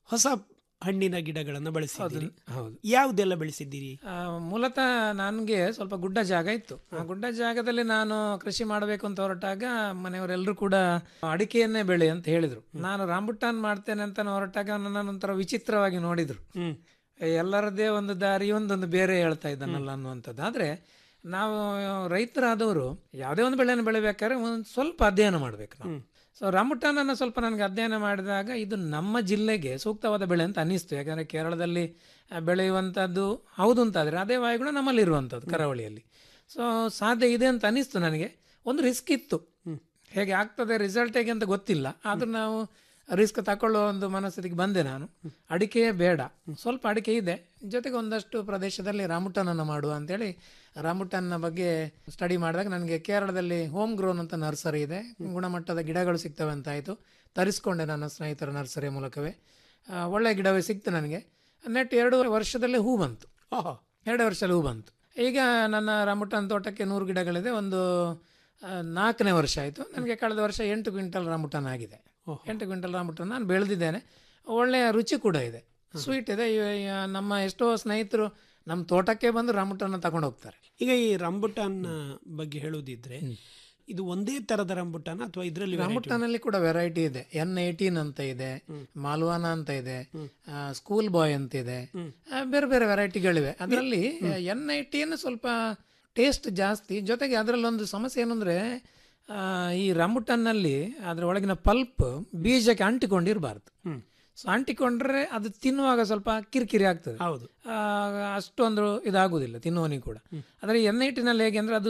ಹೊಸ ಹಣ್ಣಿನ ಗಿಡಗಳನ್ನು ಬೆಳೆಸಿದ್ದೀರಿ ಹೌದು ಯಾವುದೆಲ್ಲ ಬೆಳೆಸಿದ್ದೀರಿ ಆ, ಮೂಲತಃ ನನಗೆ ಸ್ವಲ್ಪ ಗುಡ್ಡ ಜಾಗ ಇತ್ತು ಆ ಗುಡ್ಡ ಜಾಗದಲ್ಲಿ ನಾನು ಕೃಷಿ ಮಾಡಬೇಕು ಅಂತ ಹೊರಟಾಗ ಮನೆಯವರೆಲ್ಲರೂ ಕೂಡ ಅಡಿಕೆಯನ್ನೇ ಬೆಳೆ ಅಂತ ಹೇಳಿದ್ರು ನಾನು ರಾಂಬುಟ್ಟಾನ್ ಮಾಡ್ತೇನೆ ಅಂತ ಹೊರಟಾಗ ನನ್ನ ಒಂಥರ ವಿಚಿತ್ರವಾಗಿ ನೋಡಿದ್ರು ಎಲ್ಲರದ್ದೇ ಒಂದು ದಾರಿ ಒಂದೊಂದು ಬೇರೆ ಹೇಳ್ತಾ ಇದ್ದಾನಲ್ಲ ಅನ್ನುವಂಥದ್ದು ಆದ್ರೆ ನಾವು ರೈತರಾದವರು ಯಾವುದೇ ಒಂದು ಬೆಳೆಯನ್ನು ಬೆಳಿಬೇಕಾದ್ರೆ ಒಂದು ಸ್ವಲ್ಪ ಅಧ್ಯಯನ ಮಾಡ್ಬೇಕು ನಾವು ಸೊ ರಾಂಬುಟಾನನ್ನು ಸ್ವಲ್ಪ ನನಗೆ ಅಧ್ಯಯನ ಮಾಡಿದಾಗ ಇದು ನಮ್ಮ ಜಿಲ್ಲೆಗೆ ಸೂಕ್ತವಾದ ಬೆಳೆ ಅಂತ ಅನ್ನಿಸ್ತು ಯಾಕಂದರೆ ಕೇರಳದಲ್ಲಿ ಆ, ಬೆಳೆಯುವಂಥದ್ದು ಹೌದು ಅಂತಾದರೆ ಅದೇ ವಾಯುಗುಣ ನಮ್ಮಲ್ಲಿ ಇರುವಂಥದ್ದು ಕರಾವಳಿಯಲ್ಲಿ ಸೊ ಸಾಧ್ಯ ಇದೆ ಅಂತ ಅನ್ನಿಸ್ತು ನನಗೆ ಒಂದು ರಿಸ್ಕ್ ಇತ್ತು ಹೇಗೆ ಆಗ್ತದೆ ರಿಸಲ್ಟ್ ಹೇಗೆ ಅಂತ ಗೊತ್ತಿಲ್ಲ ಆದರೂ ನಾವು ರಿಸ್ಕ್ ತಗೊಳ್ಳೋ ಒಂದು ಮನಸ್ಥಿತಿಗೆ ಬಂದೆ ನಾನು ಅಡಿಕೆಯೇ ಬೇಡ ಸ್ವಲ್ಪ ಅಡಿಕೆ ಇದೆ ಜೊತೆಗೆ ಒಂದಷ್ಟು ಪ್ರದೇಶದಲ್ಲಿ ರಾಮುಟನನ್ನು ಮಾಡುವ ಅಂತೇಳಿ ರಾಮುಟನ್ನ ಬಗ್ಗೆ ಸ್ಟಡಿ ಮಾಡಿದಾಗ ನನಗೆ ಕೇರಳದಲ್ಲಿ ಹೋಮ್ ಗ್ರೋನ್ ಅಂತ ನರ್ಸರಿ ಇದೆ ಗುಣಮಟ್ಟದ ಗಿಡಗಳು ಸಿಗ್ತವೆ ಅಂತ ಆಯಿತು ತರಿಸ್ಕೊಂಡೆ ನನ್ನ ಸ್ನೇಹಿತರ ನರ್ಸರಿಯ ಮೂಲಕವೇ ಆ, ಒಳ್ಳೆ ಗಿಡವೇ ಸಿಕ್ತು ನನಗೆ ನೆಟ್ ಎರಡು ವರ್ಷದಲ್ಲಿ ಹೂ ಬಂತು ಓಹೋ ಎರಡು ವರ್ಷದಲ್ಲಿ ಹೂ ಬಂತು ಈಗ ನನ್ನ ರಾಮುಟನ್ ತೋಟಕ್ಕೆ ನೂರು ಗಿಡಗಳಿದೆ ಒಂದು ಆ, ನಾಲ್ಕನೇ ವರ್ಷ ಆಯಿತು ನನಗೆ ಕಳೆದ ವರ್ಷ ಎಂಟು ಕ್ವಿಂಟಲ್ ರಾಮುಟನ್ ಆಗಿದೆ ಎಂಟು ಕ್ವಿಂಟಲ್ ರಾಮುಟನ್ ನಾನು ಬೆಳೆದಿದ್ದೇನೆ ಒಳ್ಳೆಯ ರುಚಿ ಕೂಡ ಇದೆ ಸ್ವೀಟ್ ಇದೆ ಇವ- ಇವ- ನಮ್ಮ ಎಷ್ಟೋ ಸ್ನೇಹಿತರು ನಮ್ಮ ತೋಟಕ್ಕೆ ಬಂದು ರಾಮುಟನ್ನ ತಗೊಂಡು ಹೋಗ್ತಾರೆ ಈಗ ಈ ರಂಬುಟಾನ್ ಬಗ್ಗೆ ಹೇಳುವುದಿದ್ರೆ ಇದು ಒಂದೇ ತರದ ರಂಬುಟಾನ ಅಥವಾ ಇದರಲ್ಲಿ ರಾಮುಟಾನಲ್ಲಿ ಕೂಡ ವೆರೈಟಿ ಇದೆ ಎನ್ ಏಯ್ಟೀನ್ ಅಂತ ಇದೆ ಮಾಲ್ವಾನ ಅಂತ ಇದೆ ಸ್ಕೂಲ್ ಬಾಯ್ ಅಂತ ಇದೆ ಆ, ಬೇರೆ ಬೇರೆ ವೆರೈಟಿಗಳಿವೆ ಅದರಲ್ಲಿ ಎನ್ ಏಯ್ಟೀನ್ ಸ್ವಲ್ಪ ಟೇಸ್ಟ್ ಜಾಸ್ತಿ ಜೊತೆಗೆ ಅದರಲ್ಲಿ ಒಂದು ಸಮಸ್ಯೆ ಏನಂದ್ರೆ ಆ, ಈ ರಂಬುಟನ್ನಲ್ಲಿ ಅದರ ಒಳಗಿನ ಪಲ್ಪ್ ಬೀಜಕ್ಕೆ ಅಂಟಿಕೊಂಡಿರಬಾರ್ದು ಸೊ ಅಂಟಿಕೊಂಡ್ರೆ ಅದು ತಿನ್ನುವಾಗ ಸ್ವಲ್ಪ ಕಿರಿಕಿರಿ ಆಗ್ತದೆ ಹೌದು ಆ, ಅಷ್ಟೊಂದು ಇದಾಗುವುದಿಲ್ಲ ತಿನ್ನುವನಿಗೆ ಕೂಡ ಆದರೆ ಎನ್ ಐಟಿನಲ್ಲಿ ಹೇಗೆ ಅಂದರೆ ಅದು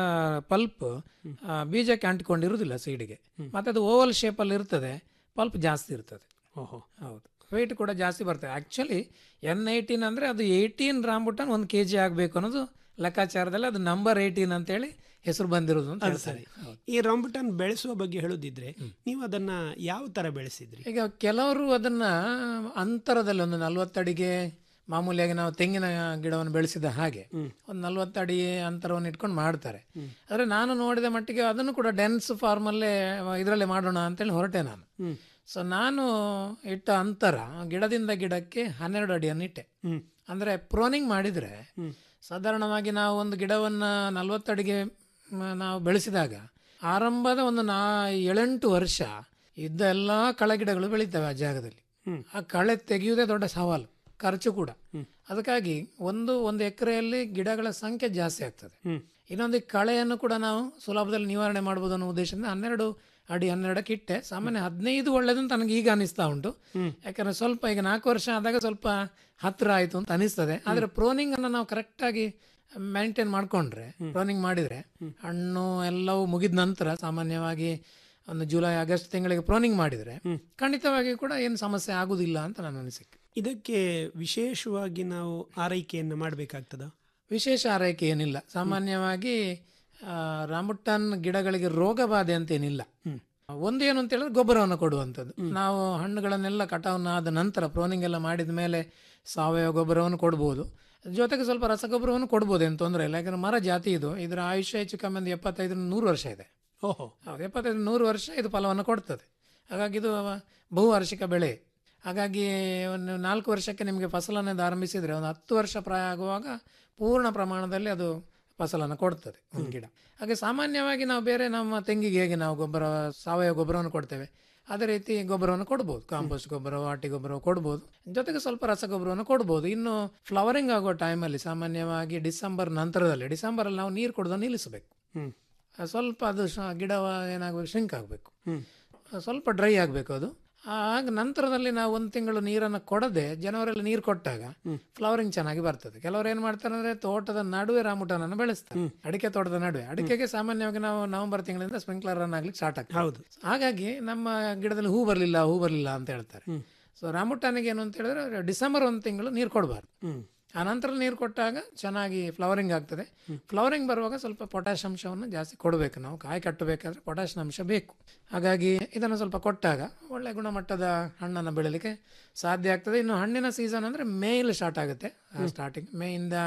ಪಲ್ಪ್ ಬೀಜಕ್ಕೆ ಅಂಟಿಕೊಂಡಿರುವುದಿಲ್ಲ ಸೀಡಿಗೆ ಮತ್ತೆ ಅದು ಓವಲ್ ಶೇಪಲ್ಲಿ ಇರ್ತದೆ ಪಲ್ಪ್ ಜಾಸ್ತಿ ಇರ್ತದೆ ಓಹೋ ಹೌದು ವೆಯ್ಟ್ ಕೂಡ ಜಾಸ್ತಿ ಬರ್ತದೆ ಆ್ಯಕ್ಚುಲಿ ಎನ್ ಏಯ್ಟೀನ್ ಅಂದರೆ ಅದು ಏಯ್ಟೀನ್ ರಾಂಬುಟಾನ್ ಒಂದು ಕೆ ಜಿ ಆಗಬೇಕು ಅನ್ನೋದು ಲೆಕ್ಕಾಚಾರದಲ್ಲಿ ಅದು ನಂಬರ್ ಏಯ್ಟೀನ್ ಅಂತೇಳಿ ಹೆಸರು ಬಂದಿರೋದು ಅಂತ ಹೇಳ್ತಾರೆ ಹೌದು. ಈ ರಂಬುಟಾನ್ ಬೆಳೆಸುವ ಬಗ್ಗೆ ಹೇಳುದಿದ್ರೆ ನೀವು ಅದನ್ನ ಯಾವ ತರ ಬೆಳೆಸಿದ್ರಿ ಈಗ ಕೆಲವರು ಅದನ್ನ ಅಂತರದಲ್ಲಿ ಒಂದು ನಲ್ವತ್ತಡಿಗೆ ಮಾಮೂಲಿಯಾಗಿ ನಾವು ತೆಂಗಿನ ಗಿಡವನ್ನು ಬೆಳೆಸಿದ ಹಾಗೆ ಒಂದು ನಲ್ವತ್ತಡಿ ಅಂತರವನ್ನು ಇಟ್ಕೊಂಡು ಮಾಡ್ತಾರೆ ಆದರೆ ನಾನು ನೋಡಿದ ಮಟ್ಟಿಗೆ ಅದನ್ನು ಕೂಡ ಡೆನ್ಸ್ ಫಾರ್ಮಲ್ಲೇ ಇದರಲ್ಲೇ ಮಾಡೋಣ ಅಂತೇಳಿ ಹೊರಟೆ ನಾನು ಸೊ ನಾನು ಇಟ್ಟ ಅಂತರ ಗಿಡದಿಂದ ಗಿಡಕ್ಕೆ ಹನ್ನೆರಡು ಅಡಿಯನ್ನು ಇಟ್ಟೆ ಅಂದರೆ ಪ್ರೋನಿಂಗ್ ಮಾಡಿದರೆ ಸಾಧಾರಣವಾಗಿ ನಾವು ಒಂದು ಗಿಡವನ್ನು ನಲ್ವತ್ತಡಿಗೆ ಮ, ನಾವು ಬೆಳೆಸಿದಾಗ ಆರಂಭದ ಒಂದು ನಾ ಏಳೆಂಟು ವರ್ಷ ಇದ್ದ ಎಲ್ಲ ಕಳೆ ಗಿಡಗಳು ಬೆಳೀತವೆ ಆ ಜಾಗದಲ್ಲಿ ಆ ಕಳೆ ತೆಗೆಯುವುದೇ ದೊಡ್ಡ ಸವಾಲು ಖರ್ಚು ಕೂಡ ಅದಕ್ಕಾಗಿ ಒಂದು ಒಂದು ಎಕರೆಯಲ್ಲಿ ಗಿಡಗಳ ಸಂಖ್ಯೆ ಜಾಸ್ತಿ ಆಗ್ತದೆ ಇನ್ನೊಂದು ಈ ಕಳೆಯನ್ನು ಕೂಡ ನಾವು ಸುಲಭದಲ್ಲಿ ನಿವಾರಣೆ ಮಾಡ್ಬೋದು ಅನ್ನೋ ಉದ್ದೇಶದಿಂದ ಹನ್ನೆರಡು ಅಡಿ ಹನ್ನೆರಡಕ್ಕೆ ಇಟ್ಟೆ ಸಾಮಾನ್ಯ ಹದಿನೈದು ಒಳ್ಳೇದಂತ ನನಗೆ ಈಗ ಅನಿಸ್ತಾ ಉಂಟು ಯಾಕಂದ್ರೆ ಸ್ವಲ್ಪ ಈಗ ನಾಲ್ಕು ವರ್ಷ ಆದಾಗ ಸ್ವಲ್ಪ ಹತ್ರ ಆಯಿತು ಅಂತ ಅನಿಸ್ತದೆ ಆದರೆ ಪ್ರೋನಿಂಗ್ ಅನ್ನು ನಾವು ಕರೆಕ್ಟಾಗಿ ಮೇಂಟೈನ್ ಮಾಡ್ಕೊಂಡ್ರೆ ಪ್ರೋನಿಂಗ್ ಮಾಡಿದ್ರೆ ಹಣ್ಣು ಎಲ್ಲವೂ ಮುಗಿದ ನಂತರ ಸಾಮಾನ್ಯವಾಗಿ ಒಂದು ಜುಲೈ ಆಗಸ್ಟ್ ತಿಂಗಳಿಗೆ ಪ್ರೋನಿಂಗ್ ಮಾಡಿದ್ರೆ ಖಂಡಿತವಾಗಿ ಕೂಡ ಏನು ಸಮಸ್ಯೆ ಆಗುದಿಲ್ಲ ಅಂತ ನನ್ನ ಅನಿಸಿಕೆ ಇದಕ್ಕೆ ವಿಶೇಷವಾಗಿ ನಾವು ಆರೈಕೆಯನ್ನು ಮಾಡಬೇಕಾಗ್ತದ ವಿಶೇಷ ಆರೈಕೆ ಏನಿಲ್ಲ ಸಾಮಾನ್ಯವಾಗಿ ಆ, ರಾಂಬುಟಾನ್ ಗಿಡಗಳಿಗೆ ರೋಗ ಬಾಧೆ ಅಂತ ಏನಿಲ್ಲ ಒಂದೇನು ಅಂತ ಹೇಳಿದ್ರೆ ಗೊಬ್ಬರವನ್ನು ಕೊಡುವಂಥದ್ದು ನಾವು ಹಣ್ಣುಗಳನ್ನೆಲ್ಲ ಕಟಾವನ್ನ ಆದ ನಂತರ ಪ್ರೋನಿಂಗ್ ಎಲ್ಲ ಮಾಡಿದ ಮೇಲೆ ಸಾವಯವ ಗೊಬ್ಬರವನ್ನು ಕೊಡ್ಬೋದು ಜೊತೆಗೆ ಸ್ವಲ್ಪ ರಸಗೊಬ್ಬರವನ್ನು ಕೊಡ್ಬೋದು ಏನು ತೊಂದರೆ ಇಲ್ಲ ಯಾಕಂದ್ರೆ ಮರ ಜಾತಿ ಇದು ಇದರ ಆಯುಷ್ಯ ಹೆಚ್ಚು ಕಮ್ಮಿ ಒಂದು ಎಪ್ಪತ್ತೈದರಿಂದ ನೂರು ವರ್ಷ ಇದೆ ಓಹೋ ಹೌದು ಎಪ್ಪತ್ತೈದು ನೂರು ವರ್ಷ ಇದು ಫಲವನ್ನು ಕೊಡ್ತದೆ ಹಾಗಾಗಿ ಇದು ಬಹುವಾರ್ಷಿಕ ಬೆಳೆ ಹಾಗಾಗಿ ಒಂದು ನಾಲ್ಕು ವರ್ಷಕ್ಕೆ ನಿಮಗೆ ಫಸಲನ್ನು ಆರಂಭಿಸಿದರೆ ಒಂದು ಹತ್ತು ವರ್ಷ ಪ್ರಾಯ ಆಗುವಾಗ ಪೂರ್ಣ ಪ್ರಮಾಣದಲ್ಲಿ ಅದು ಫಸಲನ್ನು ಕೊಡ್ತದೆ ಒಂದು ಗಿಡ ಹಾಗೆ ಸಾಮಾನ್ಯವಾಗಿ ನಾವು ಬೇರೆ ನಮ್ಮ ತೆಂಗಿಗೆ ಹೇಗೆ ನಾವು ಗೊಬ್ಬರ ಸಾವಯವ ಗೊಬ್ಬರವನ್ನು ಕೊಡ್ತೇವೆ ಅದೇ ರೀತಿ ಗೊಬ್ಬರವನ್ನು ಕೊಡ್ಬೋದು ಕಾಂಪೋಸ್ಟ್ ಗೊಬ್ಬರ ವಾಟಿ ಗೊಬ್ಬರ ಕೊಡ್ಬೋದು ಜೊತೆಗೆ ಸ್ವಲ್ಪ ರಸಗೊಬ್ಬರವನ್ನು ಕೊಡ್ಬೋದು ಇನ್ನು ಫ್ಲವರಿಂಗ್ ಆಗುವ ಟೈಮಲ್ಲಿ ಸಾಮಾನ್ಯವಾಗಿ ಡಿಸೆಂಬರ್ ನಂತರದಲ್ಲಿ ಡಿಸೆಂಬರಲ್ಲಿ ನಾವು ನೀರು ಕೊಡೋದನ್ನು ನಿಲ್ಲಿಸಬೇಕು ಹ್ಮ್ ಆ, ಸ್ವಲ್ಪ ಅದು ಶ- ಗಿಡ ಏನಾಗಬೇಕು ಶಿಂಕ್ ಆಗಬೇಕು ಸ್ವಲ್ಪ ಡ್ರೈ ಆಗಬೇಕು ಅದು ಆಗ ನಂತರದಲ್ಲಿ ನಾವು ಒಂದು ತಿಂಗಳು ನೀರನ್ನು ಕೊಡದೆ ಜನವರಲ್ಲಿ ನೀರು ಕೊಟ್ಟಾಗ ಫ್ಲವರಿಂಗ್ ಚೆನ್ನಾಗಿ ಬರ್ತದೆ ಕೆಲವರು ಏನು ಮಾಡ್ತಾರೆ ಅಂದ್ರೆ ತೋಟದ ನಡುವೆ ರಾಮುಟನನ್ನು ಬೆಳೆಸ್ತಾರೆ ಅಡಿಕೆ ತೋಟದ ನಡುವೆ ಅಡಿಕೆಗೆ ಸಾಮಾನ್ಯವಾಗಿ ನಾವು ನವೆಂಬರ್ ತಿಂಗಳಿಂದ ಸ್ಪ್ರಿಂಕ್ಲರ್ ರನ್ ಆಗ್ಲಿಕ್ಕೆ ಸ್ಟಾರ್ಟ್ ಆಗ್ತದೆ ಹೌದು ಹಾಗಾಗಿ ನಮ್ಮ ಗಿಡದಲ್ಲಿ ಹೂ ಬರಲಿಲ್ಲ ಹೂ ಬರಲಿಲ್ಲ ಅಂತ ಹೇಳ್ತಾರೆ ಸೊ ರಾಮುಟಾನಿಗೆ ಏನು ಅಂತ ಹೇಳಿದ್ರೆ ಡಿಸೆಂಬರ್ ಒಂದು ತಿಂಗಳು ನೀರು ಕೊಡಬಾರ್ದು ಆ ನಂತರ ನೀರು ಕೊಟ್ಟಾಗ ಚೆನ್ನಾಗಿ ಫ್ಲವರಿಂಗ್ ಆಗ್ತದೆ ಫ್ಲವರಿಂಗ್ ಬರುವಾಗ ಸ್ವಲ್ಪ ಪೊಟ್ಯಾಶ್ ಅಂಶವನ್ನು ಜಾಸ್ತಿ ಕೊಡಬೇಕು ನಾವು ಕಾಯಿ ಕಟ್ಟಬೇಕಾದ್ರೆ ಪೊಟ್ಯಾಶ್ ಅಂಶ ಬೇಕು ಹಾಗಾಗಿ ಇದನ್ನು ಸ್ವಲ್ಪ ಕೊಟ್ಟಾಗ ಒಳ್ಳೆ ಗುಣಮಟ್ಟದ ಹಣ್ಣನ್ನು ಬೆಳಲಿಕ್ಕೆ ಸಾಧ್ಯ ಆಗ್ತದೆ ಇನ್ನು ಹಣ್ಣಿನ ಸೀಸನ್ ಅಂದರೆ ಮೇಯಲ್ಲಿ ಸ್ಟಾರ್ಟ್ ಆಗುತ್ತೆ ಸ್ಟಾರ್ಟಿಂಗ್ ಮೇಯಿಂದ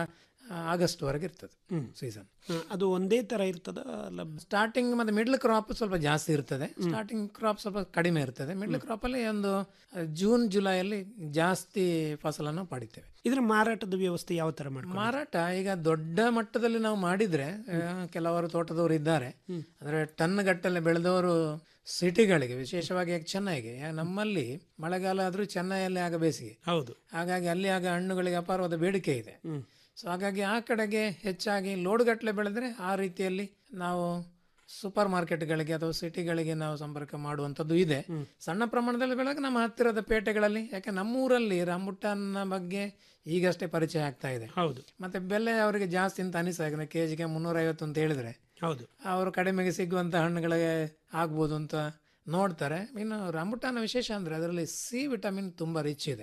ಆಗಸ್ಟ್ ವರೆಗೆ ಇರ್ತದೆ ಸೀಸನ್ ಹ, ಅದು ಒಂದೇ ತರ ಇರ್ತದ ಅಲ್ಲ ಸ್ಟಾರ್ಟಿಂಗ್ ಮತ್ತೆ ಮಿಡ್ಲ್ ಕ್ರಾಪ್ ಸ್ವಲ್ಪ ಜಾಸ್ತಿ ಇರ್ತದೆ ಸ್ಟಾರ್ಟಿಂಗ್ ಕ್ರಾಪ್ ಸ್ವಲ್ಪ ಕಡಿಮೆ ಇರ್ತದೆ ಮಿಡ್ಲ್ ಕ್ರಾಪ್ ಅಲ್ಲಿ ಒಂದು ಆ, ಜೂನ್ ಜುಲೈಯಲ್ಲಿ ಜಾಸ್ತಿ ಫಸಲನ್ನು ಪಡಿತೇವೆ ಇದರ ಮಾರಾಟದ ವ್ಯವಸ್ಥೆ ಯಾವ ತರ ಮಾಡ್ಕೊಂಡು ಮಾರಾಟ ಈಗ ದೊಡ್ಡ ಮಟ್ಟದಲ್ಲಿ ನಾವು ಮಾಡಿದ್ರೆ ಆ, ಕೆಲವರು ತೋಟದವರು ಇದ್ದಾರೆ ಅಂದ್ರೆ ಟನ್ ಗಟ್ಟಲೆ ಬೆಳೆದವರು ಸಿಟಿಗಳಿಗೆ ವಿಶೇಷವಾಗಿ ಯಾಕೆ ಚೆನ್ನೈಗೆ ಯಾ- ನಮ್ಮಲ್ಲಿ ಮಳೆಗಾಲ ಆದ್ರೂ ಚೆನ್ನೈಯಲ್ಲಿ ಆಗ ಬೇಸಿಗೆ ಹೌದು ಹಾಗಾಗಿ ಅಲ್ಲಿ ಆಗ ಹಣ್ಣುಗಳಿಗೆ ಅಪಾರವಾದ ಬೇಡಿಕೆ ಇದೆ ಸೊ ಹಾಗಾಗಿ ಆ ಕಡೆಗೆ ಹೆಚ್ಚಾಗಿ ಲೋಡ್ ಗಟ್ಟಲೆ ಬೆಳೆದ್ರೆ ಆ ರೀತಿಯಲ್ಲಿ ನಾವು ಸೂಪರ್ ಮಾರ್ಕೆಟ್ಗಳಿಗೆ ಅಥವಾ ಸಿಟಿಗಳಿಗೆ ನಾವು ಸಂಪರ್ಕ ಮಾಡುವಂಥದ್ದು ಇದೆ ಸಣ್ಣ ಪ್ರಮಾಣದಲ್ಲಿ ಬೆಳೆದಾಗ ನಮ್ಮ ಹತ್ತಿರದ ಪೇಟೆಗಳಲ್ಲಿ ಯಾಕೆ ನಮ್ಮೂರಲ್ಲಿ ರಾಂಬುಟ್ಟಾನ್ನ ಬಗ್ಗೆ ಈಗಷ್ಟೇ ಪರಿಚಯ ಆಗ್ತಾ ಇದೆ ಹೌದು ಮತ್ತೆ ಬೆಲೆ ಅವರಿಗೆ ಜಾಸ್ತಿ ಅಂತ ಅನಿಸ್ತಾ ಯಾಕಂದ್ರೆ ಕೆ ಜಿಗೆ ಮುನ್ನೂರೈವತ್ತು ಅಂತ ಹೇಳಿದ್ರೆ ಹೌದು ಅವರು ಕಡಿಮೆಗೆ ಸಿಗುವಂಥ ಹಣ್ಣುಗಳಿಗೆ ಆಗ್ಬೋದು ಅಂತ ನೋಡ್ತಾರೆ ಇನ್ನು ರಾಂಬುಟಾನ ವಿಶೇಷ ಅಂದರೆ ಅದರಲ್ಲಿ ಸಿ ವಿಟಮಿನ್ ತುಂಬ ರಿಚ್ ಇದೆ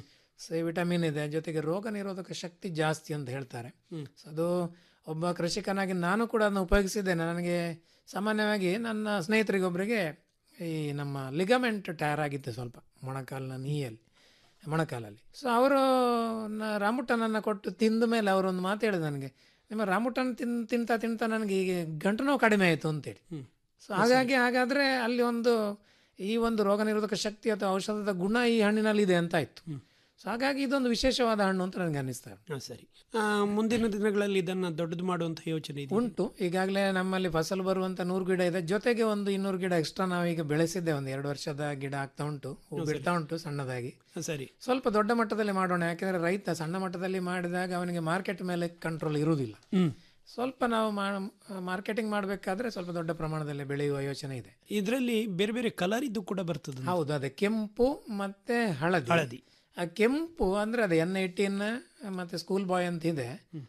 ಸಿ ವಿಟಮಿನ್ ಇದೆ ಜೊತೆಗೆ ರೋಗ ನಿರೋಧಕ ಶಕ್ತಿ ಜಾಸ್ತಿ ಅಂತ ಹೇಳ್ತಾರೆ ಸೊ ಅದು ಒಬ್ಬ ಕೃಷಿಕನಾಗಿ ನಾನು ಕೂಡ ಅದನ್ನು ಉಪಯೋಗಿಸಿದ್ದೇನೆ ನನಗೆ ಸಾಮಾನ್ಯವಾಗಿ ನನ್ನ ಸ್ನೇಹಿತರಿಗೊಬ್ಬರಿಗೆ ಈ ನಮ್ಮ ಲಿಗಮೆಂಟ್ ಟೈರ್ ಆಗಿತ್ತು ಸ್ವಲ್ಪ ಮೊಣಕಾಲಿನ ನೀಯಲ್ಲಿ ಮೊಣಕಾಲಲ್ಲಿ ಸೊ ಅವರು ರಾಮುಟನನ್ನು ಕೊಟ್ಟು ತಿಂದ ಮೇಲೆ ಅವರೊಂದು ಮಾತು ಹೇಳಿದ ನನಗೆ ನಿಮ್ಮ ರಾಮುಟನ್ ತಿನ್ ತಿಂತಾ ತಿಂತಾ ನನಗೆ ಈಗ ಗಂಟು ನೋವು ಕಡಿಮೆ ಆಯಿತು ಅಂತೇಳಿ ಸೊ ಹಾಗಾಗಿ ಹಾಗಾದರೆ ಅಲ್ಲಿ ಒಂದು ಈ ಒಂದು ರೋಗ ನಿರೋಧಕ ಶಕ್ತಿ ಅಥವಾ ಔಷಧದ ಗುಣ ಈ ಹಣ್ಣಿನಲ್ಲಿ ಇದೆ ಅಂತ ಆಯ್ತು ಸೊ ಹಾಗಾಗಿ ಇದೊಂದು ವಿಶೇಷವಾದ ಹಣ್ಣು ಅಂತ ನನಗೆ ಅನ್ನಿಸ್ತಾ ಇದೆ ಹಾ, ಸರಿ ಆ, ಮುಂದಿನ ದಿನಗಳಲ್ಲಿ ಇದನ್ನ ದೊಡ್ಡದು ಮಾಡುವಂತ ಯೋಚನೆ ಇದೆ ಉಂಟು ಈಗಾಗಲೇ ನಮ್ಮಲ್ಲಿ ಫಸಲು ಬರುವಂತ ನೂರು ಗಿಡ ಇದೆ ಜೊತೆಗೆ ಒಂದು ಇನ್ನೂರು ಗಿಡ ಎಕ್ಸ್ಟ್ರಾ ನಾವೀಗ ಬೆಳೆಸಿದ್ದೆ ಒಂದು ಎರಡು ವರ್ಷದ ಗಿಡ ಆಗ್ತಾ ಉಂಟು ಹೂ ಬಿಡ್ತಾ ಉಂಟು ಸಣ್ಣದಾಗಿ ಹಾ, ಸರಿ ಸ್ವಲ್ಪ ದೊಡ್ಡ ಮಟ್ಟದಲ್ಲಿ ಮಾಡೋಣ ಯಾಕೆಂದ್ರೆ ರೈತ ಸಣ್ಣ ಮಟ್ಟದಲ್ಲಿ ಮಾಡಿದಾಗ ಅವನಿಗೆ ಮಾರ್ಕೆಟ್ ಮೇಲೆ ಕಂಟ್ರೋಲ್ ಇರುವುದಿಲ್ಲ ಹ್ಮ್ ಸ್ವಲ್ಪ ನಾವು ಮಾರ್ಕೆಟಿಂಗ್ ಮಾಡಬೇಕಾದ್ರೆ ಸ್ವಲ್ಪ ದೊಡ್ಡ ಪ್ರಮಾಣದಲ್ಲಿ ಬೆಳೆಯುವ ಯೋಚನೆ ಇದೆ ಇದರಲ್ಲಿ ಬೇರೆ ಬೇರೆ ಕಲರ್ ಇದ್ದು ಕೂಡ ಬರ್ತದೆ ಹೌದು ಅದೇ ಕೆಂಪು ಮತ್ತೆ ಹಳದಿ ಹಳದಿ. ಆ ಕೆಂಪು ಅಂದ್ರೆ ಅದೇ ಎನ್ ಏಯ್ಟೀನ್ ಮತ್ತೆ ಸ್ಕೂಲ್ ಬಾಯ್ ಅಂತ ಇದೆ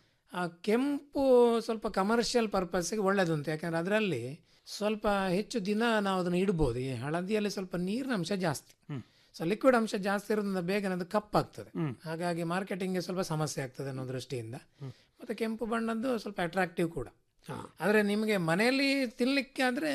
ಆ ಕೆಂಪು ಸ್ವಲ್ಪ ಕಮರ್ಷಿಯಲ್ ಪರ್ಪಸ್ಗೆ ಒಳ್ಳೇದು ಅಂತ ಯಾಕಂದ್ರೆ ಅದರಲ್ಲಿ ಸ್ವಲ್ಪ ಹೆಚ್ಚು ದಿನ ನಾವು ಅದನ್ನು ಇಡ್ಬೋದು ಈ ಹಳದಿಯಲ್ಲಿ ಸ್ವಲ್ಪ ನೀರಿನ ಅಂಶ ಜಾಸ್ತಿ ಸೊ ಲಿಕ್ವಿಡ್ ಅಂಶ ಜಾಸ್ತಿ ಇರೋದ್ರಿಂದ ಬೇಗನೆ ಅದು ಕಪ್ಪಾಗ್ತದೆ ಹಾಗಾಗಿ ಮಾರ್ಕೆಟಿಂಗ್ಗೆ ಸ್ವಲ್ಪ ಸಮಸ್ಯೆ ಆಗ್ತದೆ ಅನ್ನೋ ದೃಷ್ಟಿಯಿಂದ ಮತ್ತೆ ಕೆಂಪು ಬಣ್ಣದ್ದು ಸ್ವಲ್ಪ ಅಟ್ರಾಕ್ಟಿವ್ ಕೂಡ ಆದರೆ ನಿಮಗೆ ಮನೆಯಲ್ಲಿ ತಿನ್ಲಿಕ್ಕೆ ಆದರೆ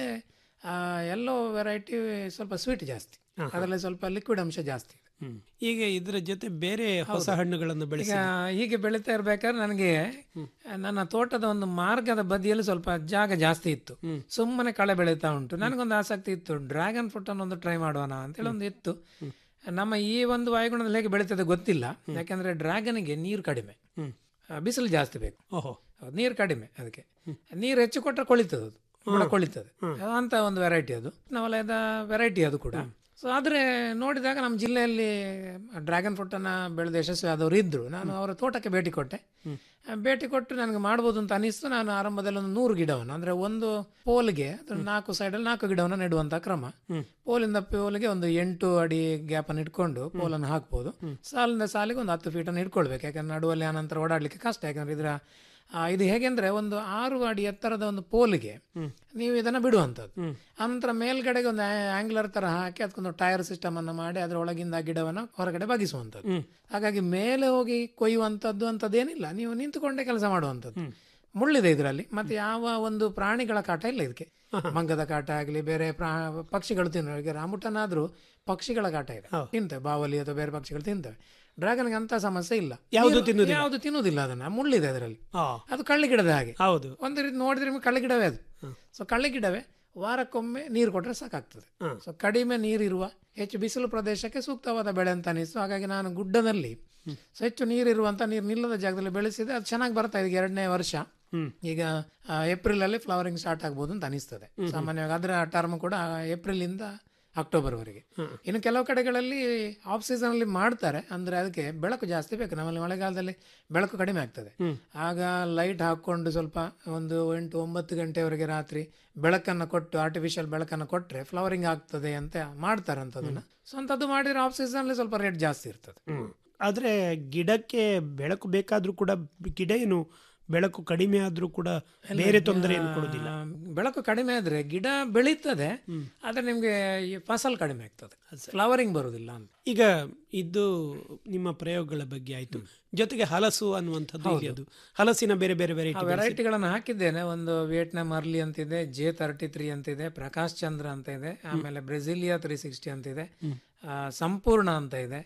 ಎಲ್ಲೋ ವೆರೈಟಿ ಸ್ವಲ್ಪ ಸ್ವೀಟ್ ಜಾಸ್ತಿ ಅದರಲ್ಲಿ ಸ್ವಲ್ಪ ಲಿಕ್ವಿಡ್ ಅಂಶ ಜಾಸ್ತಿ ಇದೆ ಹ್ಮ್. ಈಗ ಇದರ ಜೊತೆ ಬೇರೆ ಹೊಸ ಹಣ್ಣುಗಳನ್ನು ಬೆಳೆಸಿ ಈಗ ಹೀಗೆ ಬೆಳೀತಾ ಇರ್ಬೇಕಾದ್ರೆ ನನಗೆ ನನ್ನ ತೋಟದ ಒಂದು ಮಾರ್ಗದ ಬದಿಯಲ್ಲಿ ಸ್ವಲ್ಪ ಜಾಗ ಜಾಸ್ತಿ ಇತ್ತು ಸುಮ್ಮನೆ ಕಳೆ ಬೆಳೀತಾ ಉಂಟು ನನಗೊಂದು ಆಸಕ್ತಿ ಇತ್ತು ಡ್ರ್ಯಾಗನ್ ಫ್ರೂಟ್ ಅನ್ನೊಂದು ಟ್ರೈ ಮಾಡೋಣ ಅಂತೇಳಿ ಒಂದು ಇತ್ತು ನಮ್ಮ ಈ ಒಂದು ವಾಯುಗುಣದಲ್ಲಿ ಹೇಗೆ ಬೆಳೀತದೆ ಗೊತ್ತಿಲ್ಲ ಯಾಕಂದ್ರೆ ಡ್ರ್ಯಾಗನ್ಗೆ ನೀರು ಕಡಿಮೆ ಆ, ಬಿಸಿಲು ಜಾಸ್ತಿ ಬೇಕು ಓಹೋ ಹೌದು, ನೀರು ಕಡಿಮೆ ಅದಕ್ಕೆ ನೀರು ಹೆಚ್ಚು ಕೊಟ್ಟರೆ ಕೊಳಿತದೆ ಅದು ಬುಡ ಕೊಳಿತದೆ ಅಂತ ಒಂದು ವೆರೈಟಿ ಅದು ನವಲಯದ ವೆರೈಟಿ ಅದು ಕೂಡ ಸೊ ಆದರೆ ನೋಡಿದಾಗ ನಮ್ಮ ಜಿಲ್ಲೆಯಲ್ಲಿ ಡ್ರ್ಯಾಗನ್ ಫ್ರೂಟನ್ನು ಬೆಳೆದ ಯಶಸ್ವಿ ಆದವರು ಇದ್ದರು ನಾನು ಅವರ ತೋಟಕ್ಕೆ ಭೇಟಿ ಕೊಟ್ಟೆ ಆ, ಭೇಟಿ ಕೊಟ್ಟು ನನಗೆ ಮಾಡ್ಬೋದು ಅಂತ ಅನಿಸ್ತು ನಾನು ಆರಂಭದಲ್ಲಿ ಒಂದು ನೂರು ಗಿಡವನ್ನು ಅಂದರೆ ಒಂದು ಪೋಲ್ಗೆ ಅದ್ರ ನಾಲ್ಕು ಸೈಡಲ್ಲಿ ನಾಲ್ಕು ಗಿಡವನ್ನು ನೆಡುವಂಥ ಕ್ರಮ ಪೋಲಿಂದ ಪೋಲ್ಗೆ ಒಂದು ಎಂಟು ಅಡಿ ಗ್ಯಾಪನ್ನು ಇಟ್ಕೊಂಡು ಪೋಲನ್ನು ಹಾಕ್ಬೋದು ಸಾಲಿಂದ ಸಾಲಿಗೆ ಒಂದು ಹತ್ತು ಫೀಟನ್ನು ಇಟ್ಕೊಳ್ಬೇಕು ಯಾಕಂದ್ರೆ ನಡುವಲ್ಲಿ ಆನಂತರ ಓಡಾಡಲಿಕ್ಕೆ ಕಷ್ಟ ಯಾಕಂದ್ರೆ ಇದರ ಆ, ಇದು ಹೇಗೆಂದ್ರೆ ಒಂದು ಆರು ಅಡಿ ಎತ್ತರದ ಒಂದು ಪೋಲಿಗೆ ನೀವು ಇದನ್ನ ಬಿಡುವಂಥದ್ದು ಅನಂತರ ಮೇಲ್ಗಡೆಗೆ ಒಂದು ಆಂಗ್ಲರ್ ತರ ಹಾಕಿ ಅದಕ್ಕೊಂದು ಟೈರ್ ಸಿಸ್ಟಮ್ ಅನ್ನು ಮಾಡಿ ಅದರ ಒಳಗಿಂದ ಆ ಗಿಡವನ್ನು ಹೊರಗಡೆ ಬಗಿಸುವಂಥದ್ದು ಹಾಗಾಗಿ ಮೇಲೆ ಹೋಗಿ ಕೊಯ್ಯುವಂಥದ್ದು ಅಂತದ್ದೇನಿಲ್ಲ ನೀವು ನಿಂತುಕೊಂಡೇ ಕೆಲಸ ಮಾಡುವಂಥದ್ದು ಮುಳ್ಳಿದೆ ಇದರಲ್ಲಿ ಮತ್ತೆ ಯಾವ ಒಂದು ಪ್ರಾಣಿಗಳ ಕಾಟ ಇಲ್ಲ ಇದಕ್ಕೆ ಮಂಗದ ಕಾಟ ಆಗಲಿ ಬೇರೆ ಪ್ರಾ ಪಕ್ಷಿಗಳು ತಿನ್ನೋ ಈಗ ರಾಮುಟನಾದ್ರೂ ಪಕ್ಷಿಗಳ ಕಾಟ ಇದೆ ತಿಂತವೆ ಬಾವಲಿ ಅಥವಾ ಬೇರೆ ಪಕ್ಷಿಗಳು ತಿಂತವೆ ಡ್ರ್ಯಾಗನ್ಗೆ ಅಂತ ಸಮಸ್ಯೆ ಇಲ್ಲ ಯಾವುದು ನೀರು- ತಿನ್ನುವುದಿಲ್ಲ? ಯಾವುದು ತಿನ್ನುವುದಿಲ್ಲ ಅದನ್ನ ಮುಳ್ಳಿದೆ ಅದರಲ್ಲಿ ಆ, ಅದು ಕಳ್ಳಿ ಗಿಡದ ಹಾಗೆ ಹೌದು ಒಂದು ರೀತಿ ನೋಡಿದ್ರೆ ನಿಮ್ಗೆ ಕಳ್ಳಿ ಗಿಡವೇ ಅದು ಸೊ ಕಳ್ಳಿ ಗಿಡವೇ ವಾರಕ್ಕೊಮ್ಮೆ ನೀರು ಕೊಟ್ಟರೆ ಸಾಕಾಗ್ತದೆ ಸೊ ಕಡಿಮೆ ನೀರಿರುವ ಹೆಚ್ಚು ಬಿಸಿಲು ಪ್ರದೇಶಕ್ಕೆ ಸೂಕ್ತವಾದ ಬೆಳೆ ಅಂತ ಅನಿಸ್ತು ಹಾಗಾಗಿ ನಾನು ಗುಡ್ಡದಲ್ಲಿ ಸೊ ಹೆಚ್ಚು ನೀರಿರುವಂತ ನೀರು ನಿಲ್ಲದ ಜಾಗದಲ್ಲಿ ಬೆಳೆಸಿದೆ ಅದು ಚೆನ್ನಾಗಿ ಬರ್ತಾ ಇದೆ ಈಗ ಎರಡನೇ ವರ್ಷ ಈಗ ಆ, ಏಪ್ರಿಲ್ ಅಲ್ಲಿ ಫ್ಲವರಿಂಗ್ ಸ್ಟಾರ್ಟ್ ಆಗ್ಬೋದು ಅಂತ ಅನಿಸ್ತದೆ ಸಾಮಾನ್ಯವಾಗಿ ಅದರ ಟರ್ಮ್ ಕೂಡ ಏಪ್ರಿಲ್ ಇಂದ ಅಕ್ಟೋಬರ್ ವರೆಗೆ ಇನ್ನು ಕೆಲವು ಕಡೆಗಳಲ್ಲಿ ಆಫ್ ಸೀಸನ್ ಅಲ್ಲಿ ಮಾಡ್ತಾರೆ ಅಂದ್ರೆ ಅದಕ್ಕೆ ಬೆಳಕು ಜಾಸ್ತಿ ಬೇಕು ನಮ್ಮಲ್ಲಿ ಮಳೆಗಾಲದಲ್ಲಿ ಬೆಳಕು ಕಡಿಮೆ ಆಗ್ತದೆ ಆಗ ಲೈಟ್ ಹಾಕೊಂಡು ಸ್ವಲ್ಪ ಒಂದು ಎಂಟು ಒಂಬತ್ತು ಗಂಟೆವರೆಗೆ ರಾತ್ರಿ ಬೆಳಕನ್ನು ಕೊಟ್ಟು ಆರ್ಟಿಫಿಷಿಯಲ್ ಬೆಳಕನ್ನು ಕೊಟ್ಟರೆ ಫ್ಲವರಿಂಗ್ ಆಗ್ತದೆ ಅಂತ ಮಾಡ್ತಾರೆ ಅಂತದನ್ನ ಸೊ ಅಂತದ್ದು ಮಾಡಿದ್ರೆ ಆಫ್ ಸೀಸನ್ ಅಲ್ಲಿ ಸ್ವಲ್ಪ ರೇಟ್ ಜಾಸ್ತಿ ಇರ್ತದೆ ಹ್ಮ್. ಆದ್ರೆ ಗಿಡಕ್ಕೆ ಬೆಳಕು ಬೇಕಾದ್ರೂ ಕೂಡ ಗಿಡ ಏನು ಬೆಳಕು ಕಡಿಮೆ ಆದ್ರೂ ಕೂಡ ಬೇರೆ ತೊಂದರೆಯನ್ನು ಕೊಡುದಿಲ್ಲ ಆ, ಬೆಳಕು ಕಡಿಮೆ ಆದ್ರೆ ಗಿಡ ಬೆಳೀತದೆ ಆದ್ರೆ ನಿಮ್ಗೆ ಈ ಫಸಲ್ ಕಡಿಮೆ ಆಗ್ತದೆ ಫ್ಲವರಿಂಗ್ ಬರುದಿಲ್ಲ ಅಂತ ಈಗ ಇದು ನಿಮ್ಮ ಪ್ರಯೋಗಗಳ ಬಗ್ಗೆ ಆಯ್ತು ಜೊತೆಗೆ ಹಲಸು ಅನ್ನುವಂಥದ್ದು ಇಲ್ಲಿ ಅದು ಹಲಸಿನ ಬೇರೆ ಬೇರೆ ಆ ವೆರೈಟಿ ವೆರೈಟಿಗಳನ್ನು ಹಾಕಿದ್ದೇನೆ ಒಂದು ವಿಯೆಟ್ನಾಂ ಅರ್ಲಿ ಅಂತಿದೆ ಜೆ ತರ್ಟಿ ತ್ರೀ ಅಂತಿದೆ ಪ್ರಕಾಶ್ ಚಂದ್ರ ಅಂತ ಇದೆ ಆಮೇಲೆ ಬ್ರೆಸಿಲಿಯಾ ತ್ರೀ ಸಿಕ್ಸ್ಟಿ ಅಂತಿದೆ ಆ, ಸಂಪೂರ್ಣ ಅಂತ ಇದೆ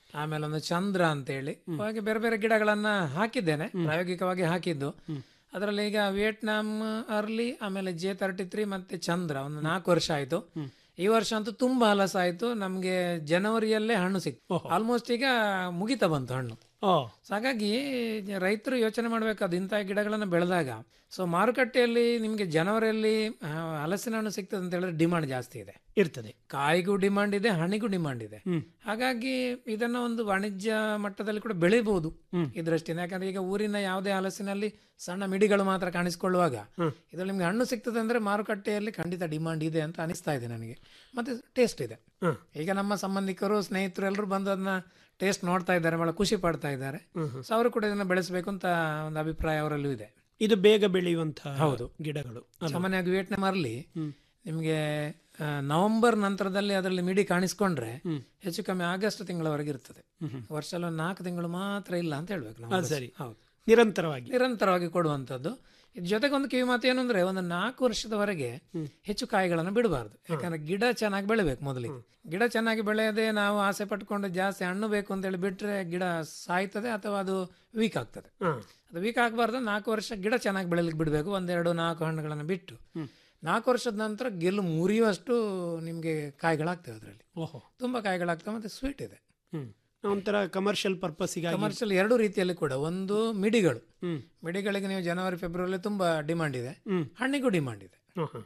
ಆಮೇಲೆ ಒಂದು ಚಂದ್ರ ಅಂತೇಳಿ ಹಾಗೆ ಬೇರೆ ಬೇರೆ ಗಿಡಗಳನ್ನ ಹಾಕಿದ್ದೇನೆ ಪ್ರಾಯೋಗಿಕವಾಗಿ ಹಾಕಿದ್ದು ಅದರಲ್ಲಿ ಈಗ ವಿಯೆಟ್ನಾಂ ಅರ್ಲಿ ಆಮೇಲೆ ಜೆ ತರ್ಟಿ ತ್ರೀ ಮತ್ತೆ ಚಂದ್ರ ಒಂದು ನಾಲ್ಕು ವರ್ಷ ಆಯ್ತು ಈ ವರ್ಷ ಅಂತೂ ತುಂಬಾ ಹಲಸ ಆಯ್ತು ನಮ್ಗೆ ಜನವರಿಯಲ್ಲೇ ಹಣ್ಣು ಸಿಕ್ತು ಆಲ್ಮೋಸ್ಟ್ ಈಗ ಮುಗಿತಾ ಬಂತು ಹಣ್ಣು ಓ ಸೊ ಹಾಗಾಗಿ ರೈತರು ಯೋಚನೆ ಮಾಡಬೇಕಾದ ಇಂಥ ಗಿಡಗಳನ್ನು ಬೆಳೆದಾಗ ಸೊ ಮಾರುಕಟ್ಟೆಯಲ್ಲಿ ನಿಮಗೆ ಜನವರಿಯಲ್ಲಿ ಆ, ಹಲಸಿನ ಹಣ್ಣು ಸಿಗ್ತದೆ ಅಂತ ಹೇಳಿದ್ರೆ ಡಿಮಾಂಡ್ ಜಾಸ್ತಿ ಇದೆ ಇರ್ತದೆ ಕಾಯಿಗೂ ಡಿಮಾಂಡ್ ಇದೆ ಹಣ್ಣಿಗೂ ಡಿಮಾಂಡ್ ಇದೆ ಹಾಗಾಗಿ ಇದನ್ನ ಒಂದು ವಾಣಿಜ್ಯ ಮಟ್ಟದಲ್ಲಿ ಕೂಡ ಬೆಳಿಬಹುದು ಈ ದೃಷ್ಟಿಯಿಂದ ಯಾಕಂದ್ರೆ ಈಗ ಊರಿನ ಯಾವುದೇ ಹಲಸಿನಲ್ಲಿ ಸಣ್ಣ ಮಿಡಿಗಳು ಮಾತ್ರ ಕಾಣಿಸಿಕೊಳ್ಳುವಾಗ ಇದ್ರಲ್ಲಿ ನಿಮ್ಗೆ ಹಣ್ಣು ಸಿಗ್ತದೆ ಅಂದ್ರೆ ಮಾರುಕಟ್ಟೆಯಲ್ಲಿ ಖಂಡಿತ ಡಿಮಾಂಡ್ ಇದೆ ಅಂತ ಅನಿಸ್ತಾ ಇದೆ ನನಗೆ ಮತ್ತೆ ಟೇಸ್ಟ್ ಇದೆ ಈಗ ನಮ್ಮ ಸಂಬಂಧಿಕರು ಸ್ನೇಹಿತರು ಎಲ್ಲರೂ ಬಂದು ಅದನ್ನ ಟೇಸ್ಟ್ ನೋಡ್ತಾ ಇದ್ದಾರೆ ಬಹಳ ಖುಷಿ ಪಡ್ತಾ ಇದ್ದಾರೆ ಸೊ ಅವರು ಕೂಡ ಇದನ್ನ ಬೆಳೆಸಬೇಕು ಅಂತ ಒಂದು ಅಭಿಪ್ರಾಯ ಅವರಲ್ಲೂ ಇದೆ ಇದು ಬೇಗ ಬೆಳೆಯುವಂತಹ ಹೌದು. ಗಿಡಗಳು ಸಾಮಾನ್ಯವಾಗಿ ವಿಯೆಟ್ನಾಂ ಅಲ್ಲಿ ನಿಮಗೆ ಆ, ನವೆಂಬರ್ ನಂತರದಲ್ಲಿ ಅದರಲ್ಲಿ ಮಿಡಿ ಕಾಣಿಸ್ಕೊಂಡ್ರೆ ಹೆಚ್ಚು ಕಮ್ಮಿ ಆಗಸ್ಟ್ ತಿಂಗಳವರೆಗೆ ಇರ್ತದೆ ವರ್ಷದಲ್ಲಿ ಒಂದು ನಾಲ್ಕು ತಿಂಗಳು ಮಾತ್ರ ಇಲ್ಲ ಅಂತ ಹೇಳ್ಬೇಕು ನಾವು ಅದು ಸರಿ. ಹೌದು ನಿರಂತರವಾಗಿ ನಿರಂತರವಾಗಿ ಕೊಡುವಂಥದ್ದು ಇದ್ರ ಜೊತೆಗೆ ಒಂದು ಕಿವಿ ಮಾತು ಏನು ಅಂದ್ರೆ ಒಂದು ನಾಲ್ಕು ವರ್ಷದವರೆಗೆ ಹೆಚ್ಚು ಕಾಯಿಗಳನ್ನು ಬಿಡಬಾರ್ದು ಯಾಕಂದ್ರೆ ಗಿಡ ಚೆನ್ನಾಗಿ ಬೆಳಿಬೇಕು ಮೊದಲಿಗೆ ಗಿಡ ಚೆನ್ನಾಗಿ ಬೆಳೆಯದೆ ನಾವು ಆಸೆ ಪಟ್ಕೊಂಡು ಜಾಸ್ತಿ ಹಣ್ಣು ಬೇಕು ಅಂತೇಳಿ ಬಿಟ್ರೆ ಗಿಡ ಸಾಯ್ತದೆ ಅಥವಾ ಅದು ವೀಕ್ ಆಗ್ತದೆ ಅದು ವೀಕ್ ಆಗಬಾರ್ದು ನಾಲ್ಕು ವರ್ಷ ಗಿಡ ಚೆನ್ನಾಗಿ ಬೆಳೆಲಿಕ್ಕೆ ಬಿಡಬೇಕು ಒಂದೆರಡು ನಾಲ್ಕು ಹಣ್ಣುಗಳನ್ನು ಬಿಟ್ಟು ನಾಲ್ಕು ವರ್ಷದ ನಂತರ ಗೆಲ್ಲು ಮುರಿಯುವಷ್ಟು ನಿಮಗೆ ಕಾಯಿಗಳಾಗ್ತವೆ ಅದರಲ್ಲಿ ಓಹೋ ತುಂಬಾ ಕಾಯಿಗಳಾಗ್ತವೆ ಮತ್ತೆ ಸ್ವೀಟ್ ಇದೆ ಹ್ಮ್ ಒಂಥರ ಕಮರ್ಷಿಯಲ್ ಪರ್ಪಸ್ಸಿಗಾಗಿ ಕಮರ್ಷಿಯಲ್ ಎರಡು ರೀತಿಯಲ್ಲಿ ಕೂಡ ಒಂದು ಮಿಡಿಗಳು ಮಿಡಿಗಳಿಗೆ ನೀವು ಜನವರಿ ಫೆಬ್ರವರಿ ತುಂಬಾ ಡಿಮಾಂಡ್ ಇದೆ ಹಣ್ಣಿಗೂ ಡಿಮಾಂಡ್ ಇದೆ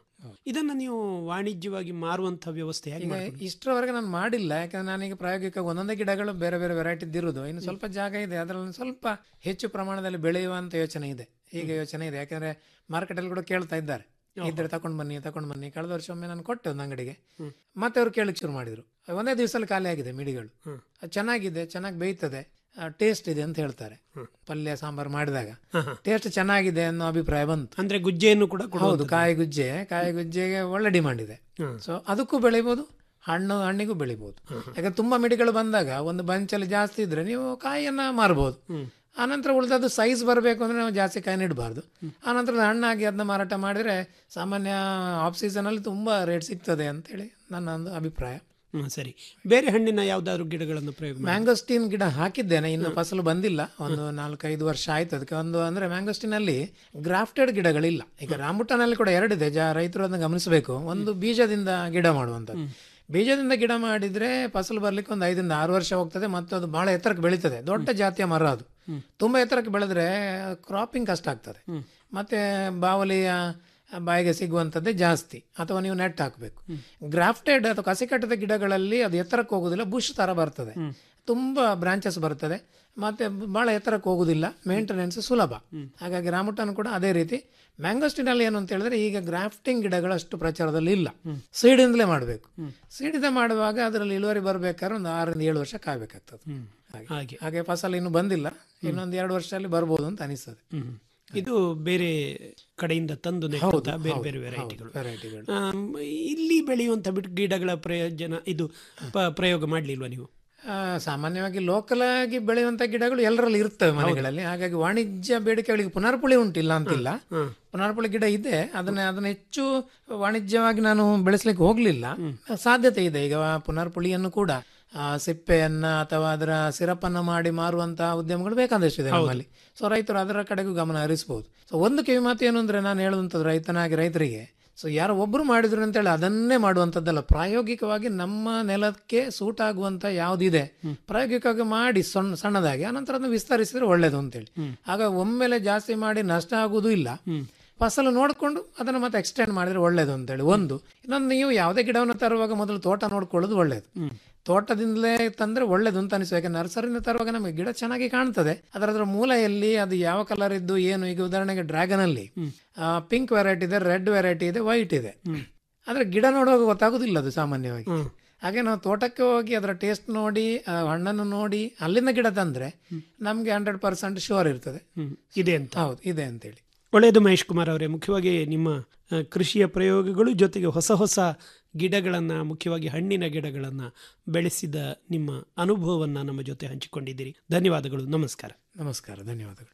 ಇದನ್ನ ನೀವು ವಾಣಿಜ್ಯವಾಗಿ ಮಾರುವಂತ ವ್ಯವಸ್ಥೆ ಹೇಗೆ ಈಗ ಮಾಡ್ಕೊಂಡ್ರಿ? ಇಷ್ಟರವರೆಗೆ ನಾನು ಮಾಡಿಲ್ಲ ಯಾಕಂದ್ರೆ ನಾನೀಗ ಪ್ರಾಯೋಗಿಕ ಒಂದೊಂದೇ ಗಿಡಗಳು ಬೇರೆ ಬೇರೆ ವೆರೈಟಿದ್ದು ಇರುವುದು ಇನ್ನು ಸ್ವಲ್ಪ ಜಾಗ ಇದೆ ಅದರಲ್ಲಿ ಸ್ವಲ್ಪ ಹೆಚ್ಚು ಪ್ರಮಾಣದಲ್ಲಿ ಬೆಳೆಯುವಂತ ಯೋಚನೆ ಇದೆ ಈಗ ಯೋಚನೆ ಇದೆ ಯಾಕಂದ್ರೆ ಮಾರ್ಕೆಟಲ್ಲಿ ಕೂಡ ಕೇಳ್ತಾ ಇದ್ದಾರೆ ಇದ್ರೆ ತಕೊಂಡ್ ಬನ್ನಿ ತಕೊಂಡ್ ಬನ್ನಿ ಕಳೆದ ವರ್ಷ ಒಮ್ಮೆ ನಾನು ಕೊಟ್ಟೆ ಒಂದು ಅಂಗಡಿಗೆ ಮತ್ತೆ ಅವ್ರು ಕೇಳಕ್ ಶುರು ಮಾಡಿದ್ರು ಒಂದೇ ದಿವಸದಲ್ಲಿ ಖಾಲಿ ಆಗಿದೆ ಮಿಡಿಗಳು ಅದು ಚೆನ್ನಾಗಿದೆ ಚೆನ್ನಾಗಿ ಬೇಯ್ತದೆ ಟೇಸ್ಟ್ ಇದೆ ಅಂತ ಹೇಳ್ತಾರೆ ಪಲ್ಯ ಸಾಂಬಾರು ಮಾಡಿದಾಗ ಟೇಸ್ಟ್ ಚೆನ್ನಾಗಿದೆ ಅನ್ನೋ ಅಭಿಪ್ರಾಯ ಬಂತು ಅಂದ್ರೆ ಗುಜ್ಜೆಯನ್ನು ಕೂಡ ಹೌದು ಕೊಡುವುದು ಕಾಯಿ ಗುಜ್ಜೆ ಕಾಯಿ ಗುಜ್ಜೆಗೆ ಒಳ್ಳೆ ಡಿಮಾಂಡ್ ಇದೆ ಸೊ ಅದಕ್ಕೂ ಬೆಳಿಬಹುದು ಹಣ್ಣು ಹಣ್ಣಿಗೂ ಬೆಳಿಬಹುದು ಯಾಕಂದ್ರೆ ತುಂಬಾ ಮಿಡಿಗಳು ಬಂದಾಗ ಒಂದು ಬಂಚಲ್ಲಿ ಜಾಸ್ತಿ ಇದ್ರೆ ನೀವು ಕಾಯಿಯನ್ನ ಮಾರಬಹುದು ಆನಂತರ ಉಳಿದದ್ದು ಸೈಜ್ ಬರಬೇಕು ಅಂದ್ರೆ ನಾವು ಜಾಸ್ತಿ ಕಾಯಿ ಇಡಬಾರ್ದು ಆನಂತರ ಹಣ್ಣಾಗಿ ಅದನ್ನ ಮಾರಾಟ ಮಾಡಿದ್ರೆ ಸಾಮಾನ್ಯ ಆಫ್ ಸೀಸನ್ ಅಲ್ಲಿ ತುಂಬಾ ರೇಟ್ ಸಿಗ್ತದೆ ಅಂತೇಳಿ ನನ್ನ ಒಂದು ಅಭಿಪ್ರಾಯ ಹ್ಮ್, ಸರಿ ಬೇರೆ ಹಣ್ಣಿನ ಯಾವ್ದಾದ್ರು ಗಿಡಗಳನ್ನು ಪ್ರಯೋಗ ಮಾಡಿ ಮ್ಯಾಂಗೋಸ್ಟೀನ್ ಗಿಡ ಹಾಕಿದ್ದೇನೆ ಇನ್ನು ಫಸಲು ಬಂದಿಲ್ಲ ಒಂದು ನಾಲ್ಕೈದು ವರ್ಷ ಆಯ್ತು ಅದಕ್ಕೆ ಒಂದು ಅಂದ್ರೆ ಮ್ಯಾಂಗೋಸ್ಟೀನ್ ಅಲ್ಲಿ ಗ್ರಾಫ್ಟೆಡ್ ಗಿಡಗಳಿಲ್ಲ ಈಗ ರಾಂಬುಟಾನಲ್ಲಿ ಕೂಡ ಎರಡಿದೆ ಜಾ ರೈತರು ಅದನ್ನ ಗಮನಿಸಬೇಕು ಒಂದು ಬೀಜದಿಂದ ಗಿಡ ಮಾಡುವಂಥದ್ದು ಬೀಜದಿಂದ ಗಿಡ ಮಾಡಿದ್ರೆ ಫಸಲು ಬರ್ಲಿಕ್ಕೆ ಒಂದು ಐದರಿಂದ ಆರು ವರ್ಷ ಹೋಗ್ತದೆ ಮತ್ತು ಅದು ಬಹಳ ಎತ್ತರಕ್ಕೆ ಬೆಳೀತದೆ ದೊಡ್ಡ ಜಾತಿಯ ಮರ ಅದು ತುಂಬಾ ಎತ್ತರಕ್ಕೆ ಬೆಳೆದ್ರೆ ಕ್ರಾಪಿಂಗ್ ಕಷ್ಟ ಆಗ್ತದೆ ಮತ್ತೆ ಬಾವಲಿಯ ಬಾಯಿಗೆ ಸಿಗುವಂಥದ್ದೇ ಜಾಸ್ತಿ ಅಥವಾ ನೀವು ನೆಟ್ ಹಾಕಬೇಕು ಗ್ರಾಫ್ಟೆಡ್ ಅಥವಾ ಕಸಿ ಕಟ್ಟಿದ ಗಿಡಗಳಲ್ಲಿ ಅದು ಎತ್ತರಕ್ಕೆ ಹೋಗುದಿಲ್ಲ ಬುಷ್ ತರ ಬರ್ತದೆ ತುಂಬಾ ಬ್ರಾಂಚಸ್ ಬರ್ತದೆ ಮತ್ತೆ ಬಹಳ ಎತ್ತರಕ್ಕೆ ಹೋಗುದಿಲ್ಲ ಮೇಂಟೆನೆನ್ಸ್ ಸುಲಭ ಹಾಗಾಗಿ ರಾಮುಟನ್ ಕೂಡ ಅದೇ ರೀತಿ ಮ್ಯಾಂಗೋಸ್ಟಿನಲ್ಲಿ ಏನು ಅಂತ ಹೇಳಿದ್ರೆ ಈಗ ಗ್ರಾಫ್ಟಿಂಗ್ ಗಿಡಗಳು ಅಷ್ಟು ಪ್ರಚಾರದಲ್ಲಿ ಇಲ್ಲ ಸೀಡಿಂದಲೇ ಮಾಡಬೇಕು ಸೀಡಿಂದ ಮಾಡುವಾಗ ಅದರಲ್ಲಿ ಇಳುವರಿ ಬರ್ಬೇಕಾದ್ರೆ ಒಂದು ಆರರಿಂದ ಏಳು ವರ್ಷ ಕಾಯ್ಬೇಕಾಗ್ತದೆ ಹಾಗೆ. ಹಾಗೆ ಹಾಗೆ ಫಸಲ್ ಇನ್ನು ಬಂದಿಲ್ಲ ಇನ್ನೊಂದು ಎರಡು ವರ್ಷದಲ್ಲಿ ಬರ್ಬೋದು ಅಂತ ಅನಿಸ್ತದೆ ಹ್ಮ್. ಇದು ಬೇರೆ ಕಡೆಯಿಂದ ತಂದು ನೆಟ್ಟಂತ ಬೇರೆ ಬೇರೆ ವೆರೈಟಿಗಳು ವೆರೈಟಿಗಳು ಇಲ್ಲಿ ಬೆಳೆಯುವಂತ ಬಿಟ್ಟು ಗಿಡಗಳ ಪ್ರಯೋಜನ ಇದು ಪ- ಪ್ರಯೋಗ ಮಾಡ್ಲಿಲ್ವಾ ನೀವು ಆ, ಸಾಮಾನ್ಯವಾಗಿ ಲೋಕಲ್ ಆಗಿ ಬೆಳೆಯುವಂತ ಗಿಡಗಳು ಎಲ್ಲರಲ್ಲಿ ಇರ್ತವೆ ಮನೆಗಳಲ್ಲಿ ಹಾಗಾಗಿ ವಾಣಿಜ್ಯ ಬೇಡಿಕೆಗಳಿಗೆ ಪುನರ್ಪುಳಿ ಉಂಟಿಲ್ಲ ಅಂತಿಲ್ಲ ಪುನರ್ಪುಳಿ ಗಿಡ ಇದೆ ಅದನ್ನ ಅದನ್ನ ಹೆಚ್ಚು ವಾಣಿಜ್ಯವಾಗಿ ನಾನು ಬೆಳೆಸಲಿಕ್ಕೆ ಹೋಗ್ಲಿಲ್ಲ ಸಾಧ್ಯತೆ ಇದೆ ಈಗ ಪುನರ್ಪುಳಿಯನ್ನು ಕೂಡ ಆ, ಸಿಪ್ಪೆಯನ್ನ ಅಥವಾ ಅದರ ಸಿರಪ್ ಅನ್ನ ಮಾಡಿ ಮಾರುವಂತಹ ಉದ್ಯಮಗಳು ಬೇಕಾದಷ್ಟಿದೆ ನಮ್ಮಲ್ಲಿ ಸೊ ರೈತರು ಅದರ ಕಡೆಗೂ ಗಮನ ಹರಿಸಬಹುದು ಸೊ ಒಂದು ಕಿವಿ ಮಾತು ಏನು ಅಂದ್ರೆ ನಾನು ಹೇಳುವಂಥದ್ದು ರೈತನಾಗಿ ರೈತರಿಗೆ ಸೊ ಯಾರೋ ಒಬ್ರು ಮಾಡಿದ್ರು ಅಂತೇಳಿ ಅದನ್ನೇ ಮಾಡುವಂಥದ್ದಲ್ಲ ಪ್ರಾಯೋಗಿಕವಾಗಿ ನಮ್ಮ ನೆಲಕ್ಕೆ ಸೂಟ್ ಆಗುವಂತ ಯಾವ್ದಿದೆ ಪ್ರಾಯೋಗಿಕವಾಗಿ ಮಾಡಿ ಸಣ್ಣ ಸಣ್ಣದಾಗಿ ಅನಂತರ ಅದನ್ನು ವಿಸ್ತರಿಸಿದ್ರೆ ಒಳ್ಳೇದು ಅಂತೇಳಿ ಆಗ ಒಮ್ಮೆಲೆ ಜಾಸ್ತಿ ಮಾಡಿ ನಷ್ಟ ಆಗುವುದು ಇಲ್ಲ ಫಸಲು ನೋಡಿಕೊಂಡು ಅದನ್ನು ಮತ್ತೆ ಎಕ್ಸ್ಟೆಂಡ್ ಮಾಡಿದ್ರೆ ಒಳ್ಳೇದು ಅಂತೇಳಿ ಒಂದು ಇನ್ನೊಂದು ನೀವು ಯಾವುದೇ ಗಿಡವನ್ನು ತರುವಾಗ ಮೊದಲು ತೋಟ ನೋಡ್ಕೊಳ್ಳೋದು ಒಳ್ಳೇದು ತೋಟದಿಂದಲೇ ತಂದ್ರೆ ಒಳ್ಳೇದು ಅಂತ ಅನಿಸುತ್ತೆ ಯಾಕಂದ್ರೆ ನರ್ಸರಿನ ತರುವಾಗ ನಮಗೆ ಗಿಡ ಚೆನ್ನಾಗಿ ಕಾಣ್ತದೆ ಅದರ ಅದರ ಮೂಲ ಎಲ್ಲಿ ಅದು ಯಾವ ಕಲರ್ ಇದ್ದು ಏನು ಈಗ ಉದಾಹರಣೆಗೆ ಡ್ರ್ಯಾಗನ್ ಅಲ್ಲಿ ಪಿಂಕ್ ವೆರೈಟಿ ಇದೆ ರೆಡ್ ವೆರೈಟಿ ಇದೆ ವೈಟ್ ಇದೆ ಆದ್ರೆ ಗಿಡ ನೋಡುವಾಗ ಗೊತ್ತಾಗುದಿಲ್ಲ ಅದು ಸಾಮಾನ್ಯವಾಗಿ ಹಾಗೆ ನಾವು ತೋಟಕ್ಕೆ ಹೋಗಿ ಅದರ ಟೇಸ್ಟ್ ನೋಡಿ ಆ ಹಣ್ಣನ್ನು ನೋಡಿ ಅಲ್ಲಿಂದ ಗಿಡ ತಂದ್ರೆ ನಮ್ಗೆ ಹಂಡ್ರೆಡ್ ಪರ್ಸೆಂಟ್ ಶೋರ್ ಇರ್ತದೆ ಹ್ಮ್. ಇದೆ ಅಂತ ಹೌದು ಇದೆ ಅಂತೇಳಿ ಒಳ್ಳೆಯದು ಮಹೇಶ್ ಕುಮಾರ್ ಅವರೇ ಮುಖ್ಯವಾಗಿ ನಿಮ್ಮ ಆ, ಕೃಷಿಯ ಪ್ರಯೋಗಗಳು ಜೊತೆಗೆ ಹೊಸ ಹೊಸ ಗಿಡಗಳನ್ನು ಮುಖ್ಯವಾಗಿ ಹಣ್ಣಿನ ಗಿಡಗಳನ್ನು ಬೆಳೆಸಿದ ನಿಮ್ಮ ಅನುಭವವನ್ನು ನಮ್ಮ ಜೊತೆ ಹಂಚಿಕೊಂಡಿದ್ದೀರಿ ಧನ್ಯವಾದಗಳು ನಮಸ್ಕಾರ ನಮಸ್ಕಾರ ಧನ್ಯವಾದಗಳು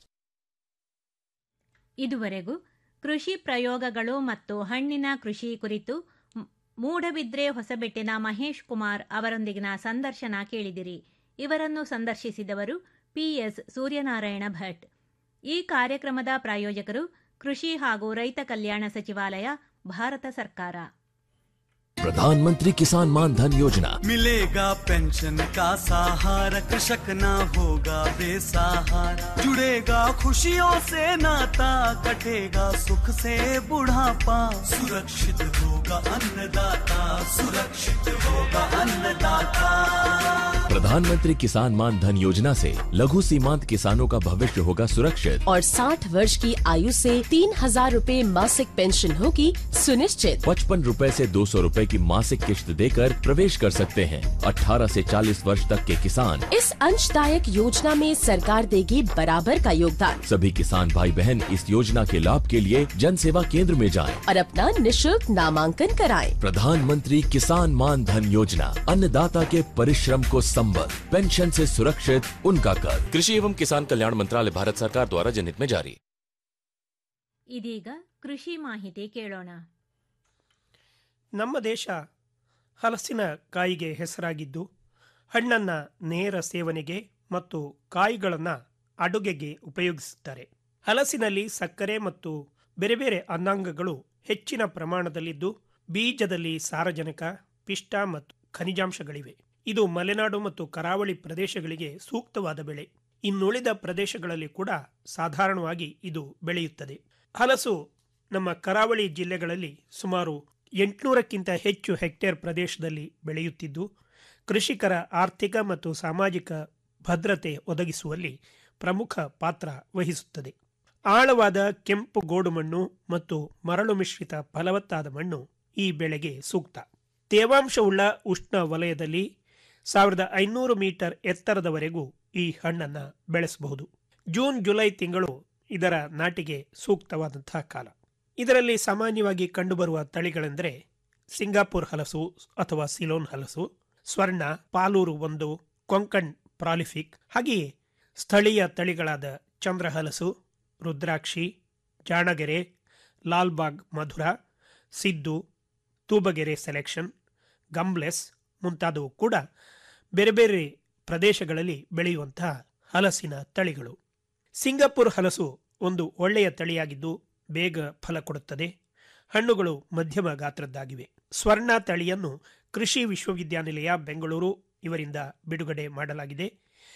ಇದುವರೆಗೂ ಕೃಷಿ ಪ್ರಯೋಗಗಳು ಮತ್ತು ಹಣ್ಣಿನ ಕೃಷಿ ಕುರಿತು ಮ್- ಮೂಡಬಿದ್ರೆ ಹೊಸಬೆಟ್ಟಿನ ಮಹೇಶ್ ಕುಮಾರ್ ಅವರೊಂದಿಗಿನ ಸಂದರ್ಶನ ಕೇಳಿದಿರಿ ಇವರನ್ನು ಸಂದರ್ಶಿಸಿದವರು ಪಿಎಸ್ ಸೂರ್ಯನಾರಾಯಣ ಭಟ್ ಈ ಕಾರ್ಯಕ್ರಮದ ಪ್ರಾಯೋಜಕರು ಕೃಷಿ ಹಾಗೂ ರೈತ ಕಲ್ಯಾಣ ಸಚಿವಾಲಯ ಭಾರತ ಸರ್ಕಾರ प्रधानमंत्री किसान मान धन योजना मिलेगा पेंशन का सहारा कृषक ना होगा बेसहारा जुड़ेगा खुशियों से नाता कटेगा सुख से बुढ़ापा सुरक्षित होगा अन्नदाता सुरक्षित होगा अन्नदाता प्रधानमंत्री किसान मान धन योजना से लघु सीमांत किसानों का भविष्य होगा सुरक्षित और 60 वर्ष की आयु से तीन हजार रूपए मासिक पेंशन होगी सुनिश्चित पचपन रूपए से दो सौ रूपए की मासिक किश्त देकर प्रवेश कर सकते हैं 18 से 40 वर्ष तक के किसान इस अंशदायक योजना में सरकार देगी बराबर का योगदान सभी किसान भाई बहन इस योजना के लाभ के लिए जन सेवा केंद्र में जाएं। और अपना निशुल्क नामांकन कराएं। प्रधानमंत्री किसान मान धन योजना अन्नदाता के परिश्रम को संबल पेंशन से सुरक्षित उनका कर कृषि एवं किसान कल्याण मंत्रालय भारत सरकार द्वारा जनहित में जारी ಇದೀಗ ಕೃಷಿ ಮಾಹಿತಿ ಕೇಳೋಣ ನಮ್ಮ ದೇಶ ಹಲಸಿನ ಕಾಯಿಗೆ ಹೆಸರಾಗಿದ್ದು ಹಣ್ಣನ್ನು ನೇರ ಸೇವನೆಗೆ ಮತ್ತು ಕಾಯಿಗಳನ್ನು ಅಡುಗೆಗೆ ಉಪಯೋಗಿಸುತ್ತಾರೆ ಹಲಸಿನಲ್ಲಿ ಸಕ್ಕರೆ ಮತ್ತು ಬೇರೆ ಬೇರೆ ಅನ್ನಾಂಗಗಳು ಹೆಚ್ಚಿನ ಪ್ರಮಾಣದಲ್ಲಿದ್ದು ಬೀಜದಲ್ಲಿ ಸಾರಜನಕ ಪಿಷ್ಟ ಮತ್ತು ಖನಿಜಾಂಶಗಳಿವೆ ಇದು ಮಲೆನಾಡು ಮತ್ತು ಕರಾವಳಿ ಪ್ರದೇಶಗಳಿಗೆ ಸೂಕ್ತವಾದ ಬೆಳೆ ಇನ್ನುಳಿದ ಪ್ರದೇಶಗಳಲ್ಲಿ ಕೂಡ ಸಾಧಾರಣವಾಗಿ ಇದು ಬೆಳೆಯುತ್ತದೆ ಹಲಸು ನಮ್ಮ ಕರಾವಳಿ ಜಿಲ್ಲೆಗಳಲ್ಲಿ ಸುಮಾರು ಎಂಟುನೂರಕ್ಕಿಂತ ಹೆಚ್ಚು ಹೆಕ್ಟೇರ್ ಪ್ರದೇಶದಲ್ಲಿ ಬೆಳೆಯುತ್ತಿದ್ದು ಕೃಷಿಕರ ಆರ್ಥಿಕ ಮತ್ತು ಸಾಮಾಜಿಕ ಭದ್ರತೆ ಒದಗಿಸುವಲ್ಲಿ ಪ್ರಮುಖ ಪಾತ್ರ ವಹಿಸುತ್ತದೆ ಆಳವಾದ ಕೆಂಪು ಗೋಡು ಮಣ್ಣು ಮತ್ತು ಮರಳು ಮಿಶ್ರಿತ ಫಲವತ್ತಾದ ಮಣ್ಣು ಈ ಬೆಳೆಗೆ ಸೂಕ್ತ ತೇವಾಂಶವುಳ್ಳ ಉಷ್ಣ ವಲಯದಲ್ಲಿ ಸಾವಿರದ ಐನೂರು ಮೀಟರ್ ಎತ್ತರದವರೆಗೂ ಈ ಹಣ್ಣನ್ನು ಬೆಳೆಸಬಹುದು ಜೂನ್ ಜುಲೈ ತಿಂಗಳು ಇದರ ನಾಟಿಗೆ ಸೂಕ್ತವಾದಂತಹ ಕಾಲ ಇದರಲ್ಲಿ ಸಾಮಾನ್ಯವಾಗಿ ಕಂಡುಬರುವ ತಳಿಗಳೆಂದರೆ ಸಿಂಗಾಪುರ್ ಹಲಸು ಅಥವಾ ಸಿಲೋನ್ ಹಲಸು ಸ್ವರ್ಣ ಪಾಲೂರು ಒಂದು ಕೊಂಕಣ್ ಪ್ರಾಲಿಫಿಕ್ ಹಾಗೆಯೇ ಸ್ಥಳೀಯ ತಳಿಗಳಾದ ಚಂದ್ರಹಲಸು ರುದ್ರಾಕ್ಷಿ ಜಾಣಗೆರೆ ಲಾಲ್ಬಾಗ್ ಮಧುರ ಸಿದ್ದು ತೂಬಗೆರೆ ಸೆಲೆಕ್ಷನ್ ಗಂಬ್ಲೆಸ್ ಮುಂತಾದವು ಕೂಡ ಬೇರೆ ಬೇರೆ ಪ್ರದೇಶಗಳಲ್ಲಿ ಬೆಳೆಯುವಂತಹ ಹಲಸಿನ ತಳಿಗಳು ಸಿಂಗಾಪುರ್ ಹಲಸು ಒಂದು ಒಳ್ಳೆಯ ತಳಿಯಾಗಿದ್ದು ಬೇಗ ಫಲ ಕೊಡುತ್ತದೆ ಹಣ್ಣುಗಳು ಮಧ್ಯಮ ಗಾತ್ರದ್ದಾಗಿವೆ ಸ್ವರ್ಣ ತಳಿಯನ್ನು ಕೃಷಿ ವಿಶ್ವವಿದ್ಯಾನಿಲಯ ಬೆಂಗಳೂರು ಇವರಿಂದ ಬಿಡುಗಡೆ ಮಾಡಲಾಗಿದೆ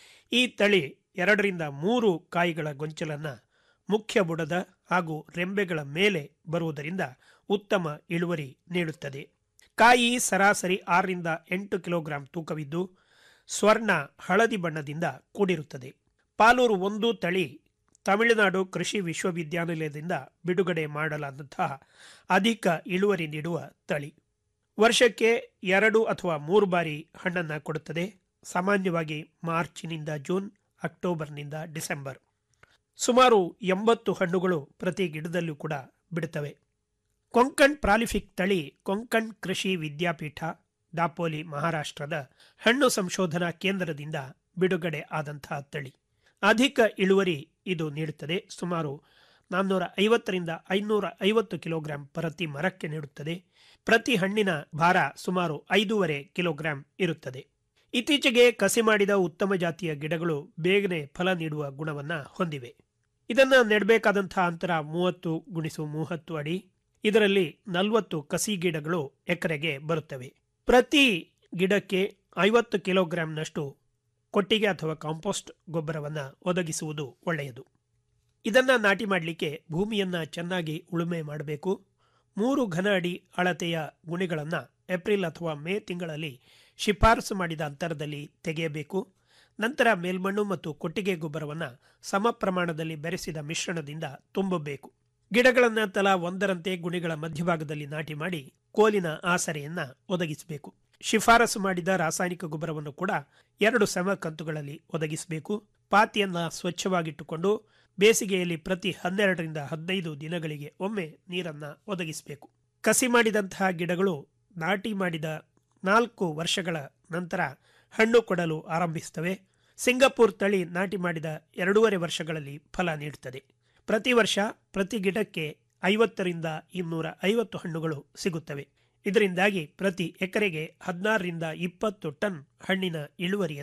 ಈ ತಳಿ ಎರಡರಿಂದ ಮೂರು ಕಾಯಿಗಳ ಗೊಂಚಲನ್ನು ಮುಖ್ಯ ಬುಡದ ಹಾಗೂ ರೆಂಬೆಗಳ ಮೇಲೆ ಬರುವುದರಿಂದ ಉತ್ತಮ ಇಳುವರಿ ನೀಡುತ್ತದೆ ಕಾಯಿ ಸರಾಸರಿ ಆರರಿಂದ ಎಂಟು ಕಿಲೋಗ್ರಾಂ ತೂಕವಿದ್ದು ಸ್ವರ್ಣ ಹಳದಿ ಬಣ್ಣದಿಂದ ಕೂಡಿರುತ್ತದೆ ಪಾಲೂರು ಒಂದು ತಳಿ ತಮಿಳುನಾಡು ಕೃಷಿ ವಿಶ್ವವಿದ್ಯಾನಿಲಯದಿಂದ ಬಿಡುಗಡೆ ಮಾಡಲಾದಂತಹ ಅಧಿಕ ಇಳುವರಿ ನೀಡುವ ತಳಿ ವರ್ಷಕ್ಕೆ ಎರಡು ಅಥವಾ ಮೂರು ಬಾರಿ ಹಣ್ಣನ್ನು ಕೊಡುತ್ತದೆ ಸಾಮಾನ್ಯವಾಗಿ ಮಾರ್ಚ್ನಿಂದ ಜೂನ್ ಅಕ್ಟೋಬರ್ನಿಂದ ಡಿಸೆಂಬರ್ ಸುಮಾರು ಎಂಬತ್ತು ಹಣ್ಣುಗಳು ಪ್ರತಿ ಗಿಡದಲ್ಲೂ ಕೂಡ ಬಿಡುತ್ತವೆ ಕೊಂಕಣ್ ಪ್ರಾಲಿಫಿಕ್ ತಳಿ ಕೊಂಕಣ್ ಕೃಷಿ ವಿದ್ಯಾಪೀಠ ದಾಪೋಲಿ ಮಹಾರಾಷ್ಟ್ರದ ಹಣ್ಣು ಸಂಶೋಧನಾ ಕೇಂದ್ರದಿಂದ ಬಿಡುಗಡೆ ಆದಂತಹ ತಳಿ ಅಧಿಕ ಇಳುವರಿ ಇದು ನೀಡುತ್ತದೆ ಸುಮಾರು ನಾನ್ನೂರ ಐವತ್ತರಿಂದ ಐನೂರ ಐವತ್ತು ಕಿಲೋಗ್ರಾಂ ಪ್ರತಿ ಮರಕ್ಕೆ ನೀಡುತ್ತದೆ ಪ್ರತಿ ಹಣ್ಣಿನ ಭಾರ ಸುಮಾರು ಐದೂವರೆ ಕಿಲೋಗ್ರಾಂ ಇರುತ್ತದೆ ಇತ್ತೀಚೆಗೆ ಕಸಿ ಮಾಡಿದ ಉತ್ತಮ ಜಾತಿಯ ಗಿಡಗಳು ಬೇಗನೆ ಫಲ ನೀಡುವ ಗುಣವನ್ನ ಹೊಂದಿವೆ ಇದನ್ನು ನೆಡಬೇಕಾದಂತಹ ಅಂತರ ಮೂವತ್ತು ಗುಣಿಸು ಮೂವತ್ತು ಅಡಿ ಇದರಲ್ಲಿ ನಲವತ್ತು ಕಸಿ ಗಿಡಗಳು ಎಕರೆಗೆ ಬರುತ್ತವೆ ಪ್ರತಿ ಗಿಡಕ್ಕೆ ಐವತ್ತು ಕಿಲೋಗ್ರಾಂನಷ್ಟು ಕೊಟ್ಟಿಗೆ ಅಥವಾ ಕಾಂಪೋಸ್ಟ್ ಗೊಬ್ಬರವನ್ನು ಒದಗಿಸುವುದು ಒಳ್ಳೆಯದು ಇದನ್ನು ನಾಟಿ ಮಾಡಲಿಕ್ಕೆ ಭೂಮಿಯನ್ನು ಚೆನ್ನಾಗಿ ಉಳುಮೆ ಮಾಡಬೇಕು ಮೂರು ಘನ ಅಡಿ ಅಳತೆಯ ಗುಣಿಗಳನ್ನು ಏಪ್ರಿಲ್ ಅಥವಾ ಮೇ ತಿಂಗಳಲ್ಲಿ ಶಿಫಾರಸು ಮಾಡಿದ ಅಂತರದಲ್ಲಿ ತೆಗೆಯಬೇಕು ನಂತರ ಮೇಲ್ಮಣ್ಣು ಮತ್ತು ಕೊಟ್ಟಿಗೆ ಗೊಬ್ಬರವನ್ನು ಸಮ ಪ್ರಮಾಣದಲ್ಲಿ ಬೆರೆಸಿದ ಮಿಶ್ರಣದಿಂದ ತುಂಬಬೇಕು ಗಿಡಗಳನ್ನು ತಲಾ ಒಂದರಂತೆ ಗುಣಿಗಳ ಮಧ್ಯಭಾಗದಲ್ಲಿ ನಾಟಿ ಮಾಡಿ ಕೋಲಿನ ಆಸರೆಯನ್ನ ಒದಗಿಸಬೇಕು ಶಿಫಾರಸು ಮಾಡಿದ ರಾಸಾಯನಿಕ ಗೊಬ್ಬರವನ್ನು ಕೂಡ ಎರಡು ಸಮ ಕಂತುಗಳಲ್ಲಿ ಒದಗಿಸಬೇಕು ಪಾತಿಯನ್ನ ಸ್ವಚ್ಛವಾಗಿಟ್ಟುಕೊಂಡು ಬೇಸಿಗೆಯಲ್ಲಿ ಪ್ರತಿ ಹನ್ನೆರಡರಿಂದ ಹದಿನೈದು ದಿನಗಳಿಗೆ ಒಮ್ಮೆ ನೀರನ್ನ ಒದಗಿಸಬೇಕು ಕಸಿ ಮಾಡಿದಂತಹ ಗಿಡಗಳು ನಾಟಿ ಮಾಡಿದ ನಾಲ್ಕು ವರ್ಷಗಳ ನಂತರ ಹಣ್ಣು ಕೊಡಲು ಆರಂಭಿಸುತ್ತವೆ ಸಿಂಗಪೂರ್ ತಳಿ ನಾಟಿ ಮಾಡಿದ ಎರಡೂವರೆ ವರ್ಷಗಳಲ್ಲಿ ಫಲ ನೀಡುತ್ತದೆ ಪ್ರತಿ ವರ್ಷ ಪ್ರತಿ ಗಿಡಕ್ಕೆ ಐವತ್ತರಿಂದ ಇನ್ನೂರ ಐವತ್ತು ಹಣ್ಣುಗಳು ಸಿಗುತ್ತವೆ ಇದರಿಂದಾಗಿ ಪ್ರತಿ ಎಕರೆಗೆ ಹದಿನಾರರಿಂದ ಇಪ್ಪತ್ತು ಟನ್ ಹಣ್ಣಿನ ಇಳುವರಿಯನ್ನ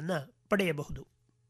ಪಡೆಯಬಹುದು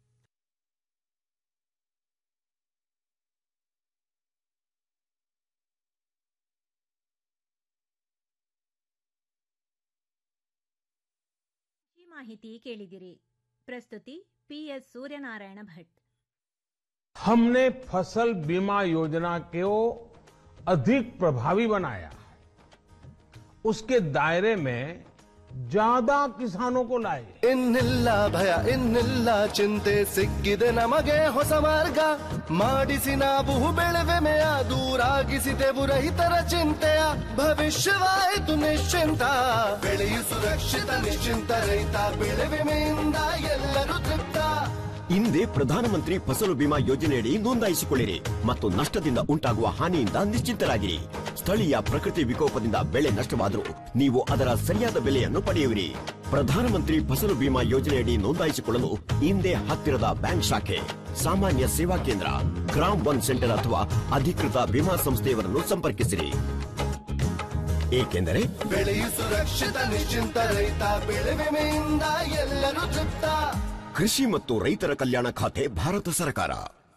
ಈ ಮಾಹಿತಿ ಕೇಳಿದಿರಿ ಪ್ರಸ್ತುತಿ ಪಿಎಸ್ ಸೂರ್ಯನಾರಾಯಣ ಭಟ್ हमने फसल बीमा योजना को अधिक प्रभावी बनाया उसके दायरे में ज्यादा किसानों को लाए ಇನ್ನಿಲ್ಲ ಭಯ ಇನ್ನಿಲ್ಲ ಚಿಂತೆ ಸಿಕ್ಕಿದೆ ನಮಗೆ ಹೊಸ ಮಾರ್ಗ ಮಾಡಿಸಿ ನಾವು ಬೆಳೆವೆಮೆಯ ದೂರಾಗಿಸಿದೆವು ರೈತರ ಚಿಂತೆಯ ಭವಿಷ್ಯವಾಯಿತು ನಿಶ್ಚಿಂತ ಬೆಳೆಯು ಸುರಕ್ಷಿತ ನಿಶ್ಚಿಂತ ರೈತ ಬೆಳೆ ವಿಮೆಯಿಂದ ಎಲ್ಲರೂ ತೃಪ್ತ ಹಿಂದೆ ಪ್ರಧಾನಮಂತ್ರಿ ಫಸಲು ಬಿಮಾ ಯೋಜನೆಯಡಿ ನೋಂದಾಯಿಸಿಕೊಳ್ಳಿರಿ ಮತ್ತು ನಷ್ಟದಿಂದ ಉಂಟಾಗುವ ಹಾನಿಯಿಂದ ನಿಶ್ಚಿಂತರಾಗಿರಿ ಸ್ಥಳೀಯ ಪ್ರಕೃತಿ ವಿಕೋಪದಿಂದ ಬೆಳೆ ನಷ್ಟವಾದರೂ ನೀವು ಅದರ ಸರಿಯಾದ ಬೆಲೆಯನ್ನು ಪಡೆಯುವಿರಿ ಪ್ರಧಾನಮಂತ್ರಿ ಫಸಲು ಬಿಮಾ ಯೋಜನೆಯಡಿ ನೋಂದಾಯಿಸಿಕೊಳ್ಳಲು ಹಿಂದೆ ಹತ್ತಿರದ ಬ್ಯಾಂಕ್ ಶಾಖೆ ಸಾಮಾನ್ಯ ಸೇವಾ ಕೇಂದ್ರ ಗ್ರಾಮ್ ಒನ್ ಸೆಂಟರ್ ಅಥವಾ ಅಧಿಕೃತ ವಿಮಾ ಸಂಸ್ಥೆಯವರನ್ನು ಸಂಪರ್ಕಿಸಿರಿ ಏಕೆಂದರೆ ಬೆಳೆಯು ಸುರಕ್ಷಿತ ನಿಶ್ಚಿಂತ ರೈತ ಬೆಳೆ ವಿಮೆಯಿಂದ ಎಲ್ಲರೂ ತೃಪ್ತ ಕೃಷಿ ಮತ್ತು ರೈತರ ಕಲ್ಯಾಣ ಖಾತೆ ಭಾರತ ಸರ್ಕಾರ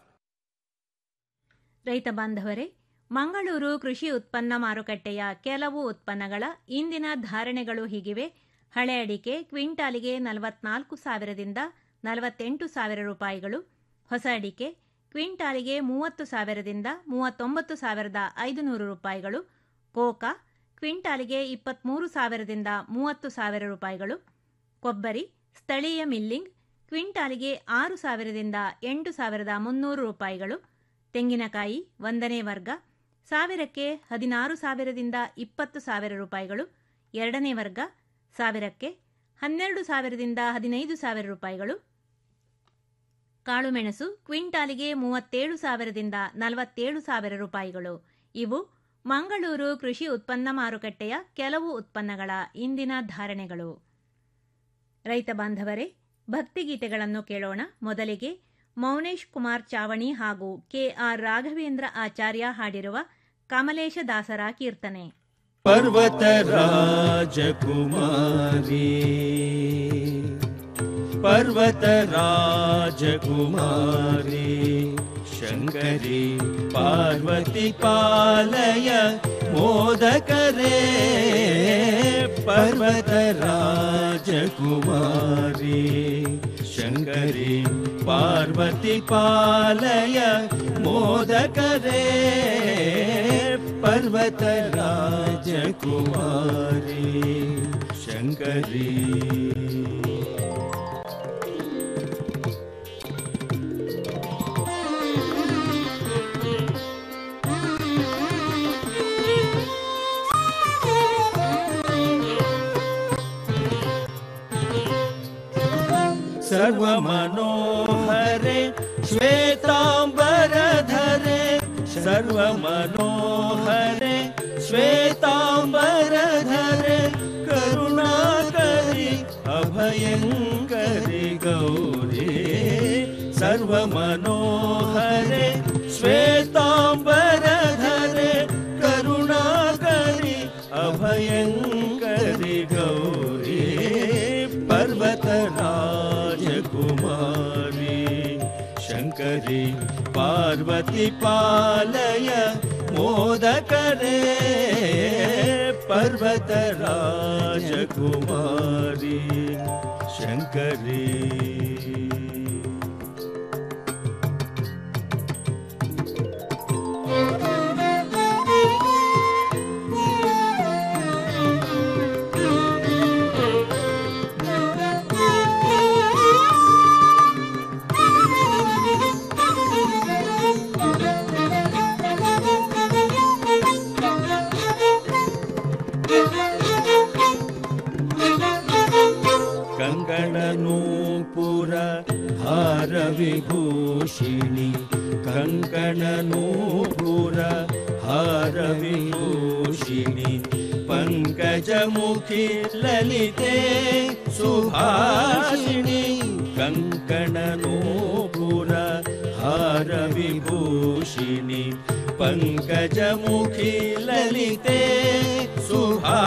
ರೈತ ಬಾಂಧವರೇ ಮಂಗಳೂರು ಕೃಷಿ ಉತ್ಪನ್ನ ಮಾರುಕಟ್ಟೆಯ ಕೆಲವು ಉತ್ಪನ್ನಗಳ ಇಂದಿನ ಧಾರಣೆಗಳು ಹೀಗಿವೆ ಹಳೆ ಅಡಿಕೆ ಕ್ವಿಂಟಾಲಿಗೆ ನಲವತ್ನಾಲ್ಕು ಸಾವಿರದಿಂದ ನಲವತ್ತೆಂಟು ಸಾವಿರ ರೂಪಾಯಿಗಳು ಹೊಸ ಅಡಿಕೆ ಕ್ವಿಂಟಾಲಿಗೆ ಮೂವತ್ತು ಸಾವಿರದಿಂದ ಮೂವತ್ತೊಂಬತ್ತು ಸಾವಿರದ ಐದುನೂರು ರೂಪಾಯಿಗಳು ಕೋಕಾ ಕ್ವಿಂಟಾಲಿಗೆ ಇಪ್ಪತ್ತ್ಮೂರು ಸಾವಿರದಿಂದ ಮೂವತ್ತು ಸಾವಿರ ರೂಪಾಯಿಗಳು ಕೊಬ್ಬರಿ ಸ್ಥಳೀಯ ಮಿಲ್ಲಿಂಗ್ ಕ್ವಿಂಟಾಲಿಗೆ ಆರು ಸಾವಿರದಿಂದ ಎಂಟು ಸಾವಿರದ ಮುನ್ನೂರು ರೂಪಾಯಿಗಳು ತೆಂಗಿನಕಾಯಿ ಒಂದನೇ ವರ್ಗ ಸಾವಿರಕ್ಕೆ ಹದಿನಾರು ಸಾವಿರದಿಂದ ಇಪ್ಪತ್ತು ಸಾವಿರ ರೂಪಾಯಿಗಳು ಎರಡನೇ ವರ್ಗ ಸಾವಿರಕ್ಕೆ ಹನ್ನೆರಡು ಸಾವಿರದಿಂದ ಹದಿನೈದು ಸಾವಿರ ರೂಪಾಯಿಗಳು ಕಾಳುಮೆಣಸು ಕ್ವಿಂಟಾಲಿಗೆ ಮೂವತ್ತೇಳು ಸಾವಿರದಿಂದ ನಲವತ್ತೇಳು ಸಾವಿರ ರೂಪಾಯಿಗಳು ಇವು ಮಂಗಳೂರು ಕೃಷಿ ಉತ್ಪನ್ನ ಮಾರುಕಟ್ಟೆಯ ಕೆಲವು ಉತ್ಪನ್ನಗಳ ಇಂದಿನ ಧಾರಣೆಗಳು ರೈತ ಬಾಂಧವರೇ ಭಕ್ತಿಗೀತೆಗಳನ್ನು ಕೇಳೋಣ ಮೊದಲಿಗೆ ಮೌನೇಶ್ ಕುಮಾರ್ ಚಾವಣಿ ಹಾಗೂ ಕೆಆರ್ ರಾಘವೇಂದ್ರ ಆಚಾರ್ಯ ಹಾಡಿರುವ ಕಮಲೇಶ ದಾಸರ ಕೀರ್ತನೆ पर्वतराजकुमारी पर्वतराजकुमारी शङ्करी पार्वती पालय मोदकरे पर्वतराजकुमारी शङ्करी पार्वती पालय मोदकरे पर्वतराजकुमारी शङ्करी सर्वमनोहरे श्वेताम्बरधरे सर्वमनोहरे श्वेताम्बरधरे करुणाकरि अभयङ्करि गौरी सर्वमनोहरे श्वेताम्बरधरे करुणाकरि अभयङ्करि गौरी पर्वतराजकुमारी शङ्करी पार्वती पालय मोदकरे पर्वतराजकुमारी शङ्करी कङ्कणनूपुर हारविभूषिणि कङ्कणनूपुर हारविभूषिणि पङ्कजमुखि ललिते सुभाषिणि कङ्कणनूपुर हारविभूषिणि पङ्कजमुखि ललिते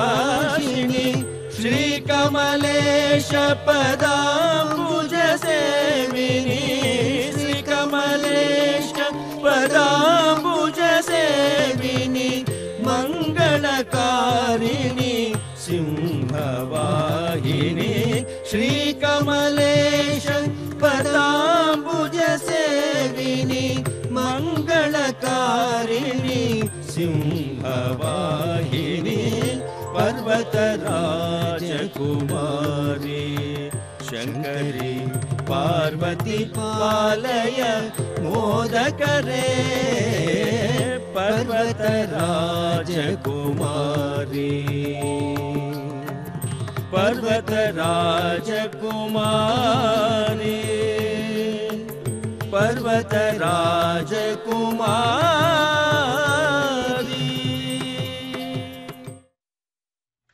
सुभाषिणि श्रीकमलेश पदाम्बुज से सिंहवाहिनी श्रीकमलेश पदाम्बुजसेविनि मङ्गलकारिणि सिंहवाहिनी पर्वतराजकुमारी शङ्करी पार्वती पालय मोदकरे पर्वतराजकुमारी पर्वतराजकुमारी पर्वतराजकुमारी